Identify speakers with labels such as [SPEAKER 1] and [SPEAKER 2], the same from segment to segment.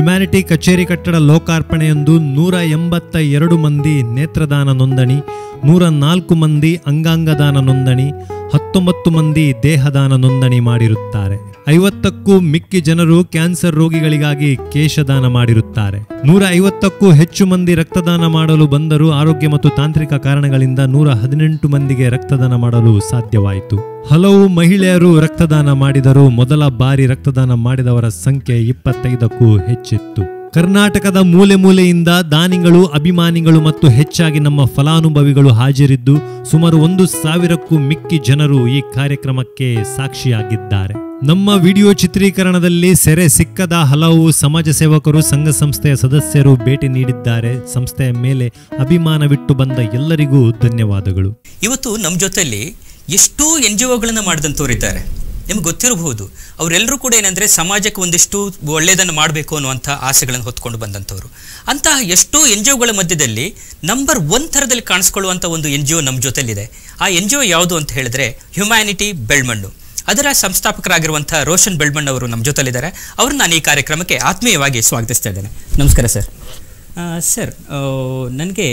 [SPEAKER 1] Humanity ಕಚೇರಿ ಕಟ್ಟಡ ಲೋಕಾರ್ಪಣೆಯೊಂದು ನೂರ ಎಂಬತ್ತ ಎರಡು ಮಂದಿ ನೇತ್ರದಾನ ನೋಂದಣಿ ನೂರ ನಾಲ್ಕು ಮಂದಿ ಅಂಗಾಂಗದಾನ ನೋಂದಣಿ ಹತ್ತೊಂಬತ್ತು ಮಂದಿ ದೇಹದಾನ ನೋಂದಣಿ ಮಾಡಿರುತ್ತಾರೆ ಐವತ್ತಕ್ಕೂ ಮಿಕ್ಕಿ ಜನರು ಕ್ಯಾನ್ಸರ್ ರೋಗಿಗಳಿಗಾಗಿ ಕೇಶದಾನ ಮಾಡಿರುತ್ತಾರೆ ನೂರ ಐವತ್ತಕ್ಕೂ ಹೆಚ್ಚು ಮಂದಿ ರಕ್ತದಾನ ಮಾಡಲು ಬಂದರೂ ಆರೋಗ್ಯ ಮತ್ತು ತಾಂತ್ರಿಕ ಕಾರಣಗಳಿಂದ ನೂರ ಹದಿನೆಂಟು ಮಂದಿಗೆ ರಕ್ತದಾನ ಮಾಡಲು ಸಾಧ್ಯವಾಯಿತು ಹಲವು ಮಹಿಳೆಯರು ರಕ್ತದಾನ ಮಾಡಿದರೂ ಮೊದಲ ಬಾರಿ ರಕ್ತದಾನ ಮಾಡಿದವರ ಸಂಖ್ಯೆ ಇಪ್ಪತ್ತೈದಕ್ಕೂ ಹೆಚ್ಚಿತ್ತು ಕರ್ನಾಟಕದ ಮೂಲೆ ಮೂಲೆಯಿಂದ ದಾನಿಗಳು ಅಭಿಮಾನಿಗಳು ಮತ್ತು ಹೆಚ್ಚಾಗಿ ನಮ್ಮ ಫಲಾನುಭವಿಗಳು ಹಾಜರಿದ್ದು ಸುಮಾರು ಒಂದು ಸಾವಿರಕ್ಕೂ ಮಿಕ್ಕಿ ಜನರು ಈ ಕಾರ್ಯಕ್ರಮಕ್ಕೆ ಸಾಕ್ಷಿಯಾಗಿದ್ದಾರೆ ನಮ್ಮ ವಿಡಿಯೋ ಚಿತ್ರೀಕರಣದಲ್ಲಿ ಸೆರೆ ಸಿಕ್ಕದ ಹಲವು ಸಮಾಜ ಸೇವಕರು ಸಂಘ ಸಂಸ್ಥೆಯ ಸದಸ್ಯರು ಭೇಟಿ ನೀಡಿದ್ದಾರೆ ಸಂಸ್ಥೆಯ ಮೇಲೆ ಅಭಿಮಾನವಿಟ್ಟು ಬಂದ ಎಲ್ಲರಿಗೂ ಧನ್ಯವಾದಗಳು
[SPEAKER 2] ಇವತ್ತು ನಮ್ಮ ಜೊತೆಲಿ ಎಷ್ಟೋ ಎನ್ ಜಿ ಒಗಳನ್ನು ಮಾಡಿದಂಥವ್ರು ಇದ್ದಾರೆ ನಿಮ್ಗೆ ಗೊತ್ತಿರಬಹುದು ಅವರೆಲ್ಲರೂ ಕೂಡ ಏನಂದರೆ ಸಮಾಜಕ್ಕೆ ಒಂದಿಷ್ಟು ಒಳ್ಳೆಯದನ್ನು ಮಾಡಬೇಕು ಅನ್ನುವಂಥ ಆಸೆಗಳನ್ನು ಹೊತ್ಕೊಂಡು ಬಂದಂಥವ್ರು ಅಂತಹ ಎಷ್ಟೋ ಎನ್ ಜಿ ಒಗಳ ಮಧ್ಯದಲ್ಲಿ ನಂಬರ್ ಒನ್ ಥರದಲ್ಲಿ ಕಾಣಿಸ್ಕೊಳ್ಳುವಂಥ ಒಂದು ಎನ್ ಜಿ ಒ ನಮ್ಮ ಜೊತೆಲಿದೆ ಆ ಎನ್ ಜಿ ಒ ಯಾವುದು ಅಂತ ಹೇಳಿದ್ರೆ ಹ್ಯುಮ್ಯಾನಿಟಿ ಬೆಳ್ಮಣ್ಣು ಅದರ ಸಂಸ್ಥಾಪಕರಾಗಿರುವಂಥ ರೋಷನ್ ಬೆಳ್ಮಣ್ಣ್ ಅವರು ನಮ್ಮ ಜೊತೆಲಿದ್ದಾರೆ ಅವ್ರನ್ನ ನಾನು ಈ ಕಾರ್ಯಕ್ರಮಕ್ಕೆ ಆತ್ಮೀಯವಾಗಿ ಸ್ವಾಗತಿಸ್ತಾ ಇದ್ದೇನೆ ನಮಸ್ಕಾರ ಸರ್ ಸರ್ ನನಗೆ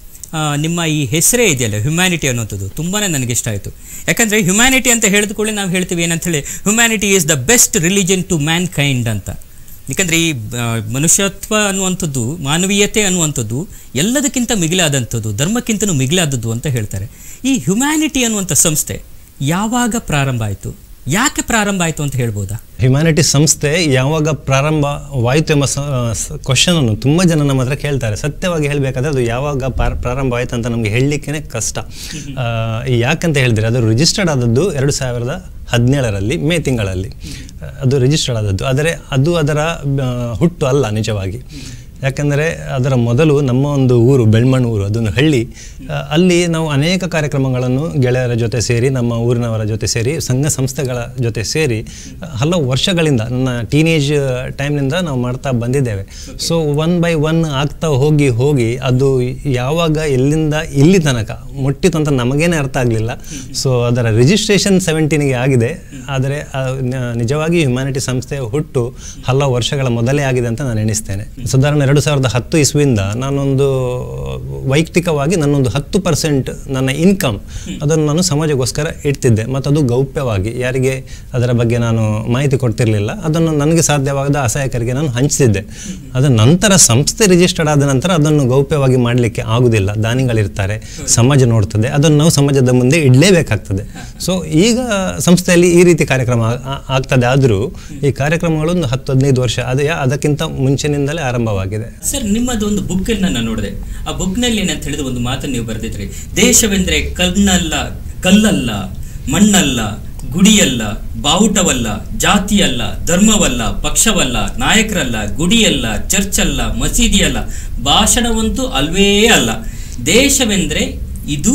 [SPEAKER 2] ನಿಮ್ಮ ಈ ಹೆಸರೇ ಇದೆಯಲ್ಲ ಹ್ಯುಮ್ಯಾನಿಟಿ ಅನ್ನೋಂಥದ್ದು ತುಂಬಾ ನನಗೆ ಇಷ್ಟ ಆಯಿತು ಯಾಕಂದರೆ ಹ್ಯುಮ್ಯಾನಿಟಿ ಅಂತ ಹೇಳಿದ ಕೂಡಲೇ ನಾವು ಹೇಳ್ತೀವಿ ಏನಂತೇಳಿ humanity is the best religion to mankind ಅಂತ ಯಾಕಂದರೆ ಈ ಆ, ಮನುಷ್ಯತ್ವ ಅನ್ನುವಂಥದ್ದು ಮಾನವೀಯತೆ ಅನ್ನುವಂಥದ್ದು ಎಲ್ಲದಕ್ಕಿಂತ ಮಿಗಿಲಾದಂಥದ್ದು ಧರ್ಮಕ್ಕಿಂತನೂ ಮಿಗಿಲಾದದ್ದು ಅಂತ ಹೇಳ್ತಾರೆ ಈ ಹ್ಯುಮ್ಯಾನಿಟಿ ಅನ್ನುವಂಥ ಸಂಸ್ಥೆ ಯಾವಾಗ ಪ್ರಾರಂಭ ಆಯಿತು ಯಾಕೆ ಪ್ರಾರಂಭ ಆಯಿತು ಅಂತ ಹೇಳ್ಬೋದಾ
[SPEAKER 3] ಹ್ಯುಮ್ಯಾನಿಟಿ ಸಂಸ್ಥೆ ಯಾವಾಗ ಪ್ರಾರಂಭವಾಯಿತು ಎಂಬ ಕ್ವಶನ್ ಅನ್ನು ತುಂಬ ಜನ ನಮ್ಮ ಹತ್ರ ಕೇಳ್ತಾರೆ ಸತ್ಯವಾಗಿ ಹೇಳಬೇಕಾದ್ರೆ ಅದು ಯಾವಾಗ ಪಾರ್- ಪ್ರಾರಂಭ ಆಯಿತು ಅಂತ ನಮಗೆ ಹೇಳಲಿಕ್ಕೆ ಕಷ್ಟ ಆ, ಯಾಕಂತ ಹೇಳಿದ್ರೆ ಅದು ರಿಜಿಸ್ಟರ್ಡ್ ಆದದ್ದು ಎರಡು ಸಾವಿರದ ಹದಿನೇಳರಲ್ಲಿ ಮೇ ತಿಂಗಳಲ್ಲಿ ಅದು ರಿಜಿಸ್ಟರ್ಡ್ ಆದದ್ದು ಆದರೆ ಅದು ಅದರ ಆ, ಹುಟ್ಟು ಅಲ್ಲ ನಿಜವಾಗಿ ಯಾಕಂದರೆ ಅದರ ಮೊದಲು ನಮ್ಮ ಒಂದು ಊರು ಬೆಳ್ಮಣ್ಣು ಊರು ಅದೊಂದು ಹಳ್ಳಿ ಆ, ಅಲ್ಲಿ ನಾವು ಅನೇಕ ಕಾರ್ಯಕ್ರಮಗಳನ್ನು ಗೆಳೆಯರ ಜೊತೆ ಸೇರಿ ನಮ್ಮ ಊರಿನವರ ಜೊತೆ ಸೇರಿ ಸಂಘ ಸಂಸ್ಥೆಗಳ ಜೊತೆ ಸೇರಿ ಆ, ಹಲವು ವರ್ಷಗಳಿಂದ ನನ್ನ ಟೀನೇಜ್ ಟೈಮ್ನಿಂದ ನಾವು ಮಾಡ್ತಾ ಬಂದಿದ್ದೇವೆ ಸೊ ಒನ್ ಬೈ ಒನ್ ಆಗ್ತಾ ಹೋಗಿ ಹೋಗಿ ಅದು ಯಾವಾಗ ಎಲ್ಲಿಂದ ಇಲ್ಲಿ ತನಕ ಮುಟ್ಟಿತು ಅಂತ ನಮಗೇನೆ ಅರ್ಥ ಆಗಲಿಲ್ಲ ಸೊ ಅದರ ರಿಜಿಸ್ಟ್ರೇಷನ್ ಸೆವೆಂಟೀನಿಗೆ ಆಗಿದೆ ಆದರೆ ಆ, ನ- ನಿಜವಾಗಿ ಹ್ಯುಮ್ಯಾನಿಟಿ ಸಂಸ್ಥೆಯ ಹುಟ್ಟು ಹಲವು ವರ್ಷಗಳ ಮೊದಲೇ ಆಗಿದೆ ಅಂತ ನಾನು ಎಣಿಸ್ತೇನೆ ಸಾಧಾರಣ ಎರಡು ಸಾವಿರದ ಹತ್ತು ಇಸ್ವಿಯಿಂದ ನಾನೊಂದು ವೈಯಕ್ತಿಕವಾಗಿ ನನ್ನೊಂದು ಹತ್ತು ಪರ್ಸೆಂಟ್ ನನ್ನ ಇನ್ಕಮ್ ಅದನ್ನು ನಾನು ಸಮಾಜಕ್ಕೋಸ್ಕರ ಇಡ್ತಿದ್ದೆ ಮತ್ತು ಅದು ಗೌಪ್ಯವಾಗಿ ಯಾರಿಗೆ ಅದರ ಬಗ್ಗೆ ನಾನು ಮಾಹಿತಿ ಕೊಡ್ತಿರ್ಲಿಲ್ಲ ಅದನ್ನು ನನಗೆ ಸಾಧ್ಯವಾಗದ ಅಸಹಾಯಕರಿಗೆ ನಾನು ಹಂಚ್ತಿದ್ದೆ ಅದರ ನಂತರ ಸಂಸ್ಥೆ ರಿಜಿಸ್ಟರ್ಡ್ ಆದ ನಂತರ ಅದನ್ನು ಗೌಪ್ಯವಾಗಿ ಮಾಡಲಿಕ್ಕೆ ಆಗುವುದಿಲ್ಲ ದಾನಿಗಳಿರ್ತಾರೆ ಸಮಾಜ ನೋಡ್ತದೆ ಅದನ್ನು ನಾವು ಸಮಾಜದ ಮುಂದೆ ಇಡಲೇಬೇಕಾಗ್ತದೆ ಸೊ ಈಗ ಸಂಸ್ಥೆಯಲ್ಲಿ ಈ ರೀತಿ ಕಾರ್ಯಕ್ರಮ ಆ- ಆ- ಆಗ್ತದೆ ಆದರೂ ಈ ಕಾರ್ಯಕ್ರಮಗಳು ಒಂದು ಹತ್ತು ಹದಿನೈದು ವರ್ಷ ಅದು ಯಾ- ಅದಕ್ಕಿಂತ ಮುಂಚಿನಿಂದಲೇ ಆರಂಭವಾಗಿದೆ
[SPEAKER 2] ಸರ್ ನಿಮ್ಮದು ಒಂದು ಬುಕ್ ಅನ್ನ ನಾನು ನೋಡಿದೆ ಆ ಬುಕ್ ನಲ್ಲಿ ಏನಂತ ಹೇಳಿದ್ರೆ ಒಂದು ಮಾತನ್ನು ನೀವು ಬರೆದಿದ್ರಿ ದೇಶವೆಂದ್ರೆ ಕಲ್ಲಲ್ಲ ಕಲ್ಲಲ್ಲ ಮಣ್ಣಲ್ಲ ಗುಡಿಯಲ್ಲ ಬಾವುಟವಲ್ಲ ಜಾತಿಯಲ್ಲ ಧರ್ಮವಲ್ಲ ಪಕ್ಷವಲ್ಲ ನಾಯಕರಲ್ಲ ಗುಡಿಯಲ್ಲ ಚರ್ಚ್ ಅಲ್ಲ ಮಸೀದಿಯಲ್ಲ ಭಾಷಣವಂತೂ ಅಲ್ವೇ ಅಲ್ಲ ದೇಶವೆಂದ್ರೆ ಇದು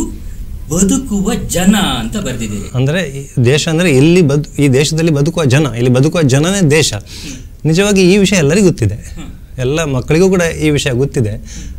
[SPEAKER 2] ಬದುಕುವ ಜನ ಅಂತ ಬರೆದಿದ್ದೀರಿ
[SPEAKER 3] ಅಂದರೆ ಈ ದೇಶ ಅಂದರೆ ಇಲ್ಲಿ ಬದು ಈ ದೇಶದಲ್ಲಿ ಬದುಕುವ ಜನ ಇಲ್ಲಿ ಬದುಕುವ ಜನನೇ ದೇಶ ನಿಜವಾಗಿ ಈ ವಿಷಯ ಎಲ್ಲರಿಗೂ ಗೊತ್ತಿದೆ ಎಲ್ಲ ಮಕ್ಕಳಿಗೂ ಕೂಡ ಈ ವಿಷಯ ಗೊತ್ತಿದೆ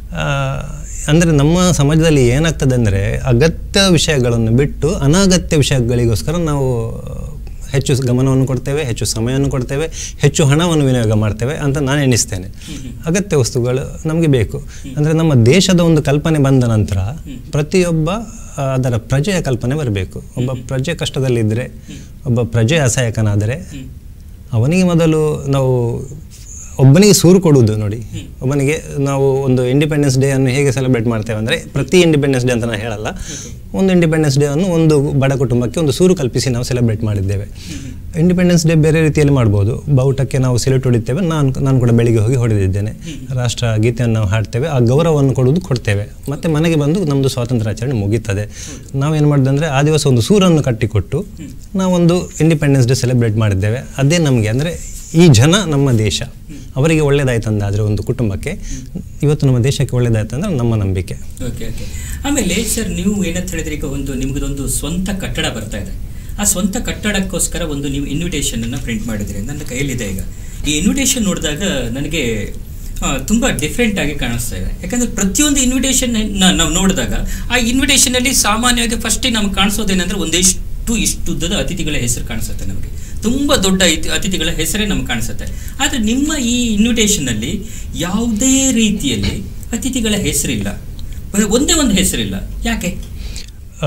[SPEAKER 3] ಅಂದರೆ ನಮ್ಮ ಸಮಾಜದಲ್ಲಿ ಏನಾಗ್ತದೆ ಅಂದರೆ ಅಗತ್ಯ ವಿಷಯಗಳನ್ನು ಬಿಟ್ಟು ಅನಗತ್ಯ ವಿಷಯಗಳಿಗೋಸ್ಕರ ನಾವು ಹೆಚ್ಚು ಗಮನವನ್ನು ಕೊಡ್ತೇವೆ ಹೆಚ್ಚು ಸಮಯವನ್ನು ಕೊಡ್ತೇವೆ ಹೆಚ್ಚು ಹಣವನ್ನು ವಿನಿಯೋಗ ಮಾಡ್ತೇವೆ ಅಂತ ನಾನು ಎಣಿಸ್ತೇನೆ ಅಗತ್ಯ ವಸ್ತುಗಳು ನಮಗೆ ಬೇಕು ಅಂದರೆ ನಮ್ಮ ದೇಶದ ಒಂದು ಕಲ್ಪನೆ ಬಂದ ನಂತರ ಪ್ರತಿಯೊಬ್ಬ ಆ, ಅದರ ಪ್ರಜೆಯ ಕಲ್ಪನೆ ಬರಬೇಕು ಒಬ್ಬ ಪ್ರಜೆ ಕಷ್ಟದಲ್ಲಿದ್ದರೆ ಒಬ್ಬ ಪ್ರಜೆ ಅಸಹಾಯಕನಾದರೆ ಅವನಿಗೆ ಮೊದಲು ನಾವು ಒಬ್ಬನಿಗೆ ಸೂರು ಕೊಡುವುದು ನೋಡಿ ಒಬ್ಬನಿಗೆ ನಾವು ಒಂದು ಇಂಡಿಪೆಂಡೆನ್ಸ್ ಡೇ ಅನ್ನು ಹೇಗೆ ಸೆಲೆಬ್ರೇಟ್ ಮಾಡ್ತೇವೆ ಅಂದರೆ ಪ್ರತಿ ಇಂಡಿಪೆಂಡೆನ್ಸ್ ಡೇ ಅಂತ ನಾನು ಹೇಳಲ್ಲ ಒಂದು ಇಂಡಿಪೆಂಡೆನ್ಸ್ ಡೇ ಅನ್ನು ಒಂದು ಬಡ ಕುಟುಂಬಕ್ಕೆ ಒಂದು ಸೂರು ಕಲ್ಪಿಸಿ ನಾವು ಸೆಲೆಬ್ರೇಟ್ ಮಾಡಿದ್ದೇವೆ ಇಂಡಿಪೆಂಡೆನ್ಸ್ ಡೇ ಬೇರೆ ರೀತಿಯಲ್ಲಿ ಮಾಡ್ಬೋದು ಬಾವುಟಕ್ಕೆ ನಾವು ಸಿಲೆಟ್ ಹೊಡಿತೇವೆ ನಾನು ನಾನು ಕೂಡ ಬೆಳಿಗ್ಗೆ ಹೋಗಿ ಹೊಡೆದಿದ್ದೇನೆ ರಾಷ್ಟ್ರ ಗೀತೆಯನ್ನು ನಾವು ಹಾಡ್ತೇವೆ ಆ ಗೌರವವನ್ನು ಕೊಡುವುದು ಕೊಡ್ತೇವೆ ಮತ್ತೆ ಮನೆಗೆ ಬಂದು ನಮ್ಮದು ಸ್ವಾತಂತ್ರ್ಯ ಆಚರಣೆ ಮುಗೀತದೆ ನಾವೇನು ಮಾಡಿದೆ ಅಂದರೆ ಆ ದಿವಸ ಒಂದು ಸೂರನ್ನು ಕಟ್ಟಿಕೊಟ್ಟು ನಾವೊಂದು ಇಂಡಿಪೆಂಡೆನ್ಸ್ ಡೇ ಸೆಲೆಬ್ರೇಟ್ ಮಾಡಿದ್ದೇವೆ ಅದೇ ನಮಗೆ ಅಂದರೆ ಈ ಜನ ನಮ್ಮ ದೇಶ ಅವರಿಗೆ ಒಳ್ಳೇದಾಯ್ತಂದಾದರೆ ಒಂದು ಕುಟುಂಬಕ್ಕೆ ಇವತ್ತು ನಮ್ಮ ದೇಶಕ್ಕೆ ಒಳ್ಳೇದಾಯ್ತಂದ್ರೆ ನಮ್ಮ ನಂಬಿಕೆ
[SPEAKER 2] ಓಕೆ ಓಕೆ ಆಮೇಲೆ ಸರ್ ನೀವು ಏನಂತ ಹೇಳಿದ್ರೆ ಈಗ ಒಂದು ನಿಮ್ಗದೊಂದು ಸ್ವಂತ ಕಟ್ಟಡ ಬರ್ತಾ ಇದೆ ಆ ಸ್ವಂತ ಕಟ್ಟಡಕ್ಕೋಸ್ಕರ ಒಂದು ನೀವು ಇನ್ವಿಟೇಷನ್ ಅನ್ನ ಪ್ರಿಂಟ್ ಮಾಡಿದ್ರಿ ನನ್ನ ಕೈಯಲ್ಲಿದೆ ಈಗ ಈ ಇನ್ವಿಟೇಷನ್ ನೋಡಿದಾಗ ನನಗೆ ಆ, ತುಂಬಾ ಡಿಫ್ರೆಂಟ್ ಆಗಿ ಕಾಣಿಸ್ತಾ ಇದೆ ಯಾಕಂದ್ರೆ ಪ್ರತಿಯೊಂದು ಇನ್ವಿಟೇಷನ್ ನಾವು ನೋಡಿದಾಗ ಆ ಇನ್ವಿಟೇಷನ್ ಅಲ್ಲಿ ಸಾಮಾನ್ಯವಾಗಿ ಫಸ್ಟ್ ನಮ್ಗೆ ಕಾಣಿಸೋದೇನಂದ್ರೆ ಒಂದಿಷ್ಟು ಇಷ್ಟುದ್ದದ ಅತಿಥಿಗಳ ಹೆಸರು ಕಾಣಿಸುತ್ತೆ ನಮಗೆ ತುಂಬಾ ದೊಡ್ಡ ಇತಿ- ಅತಿಥಿಗಳ ಹೆಸರೇ ನಮ್ಗೆ ಕಾಣಿಸುತ್ತೆ ಆದ್ರೆ ನಿಮ್ಮ ಈ ಇನ್ವಿಟೇಷನ್ ಅಲ್ಲಿ ಯಾವುದೇ ರೀತಿಯಲ್ಲಿ ಅತಿಥಿಗಳ ಹೆಸರಿಲ್ಲ ಬರೀ ಒಂದೇ ಒಂದು ಹೆಸರಿಲ್ಲ ಯಾಕೆ
[SPEAKER 3] ಆ,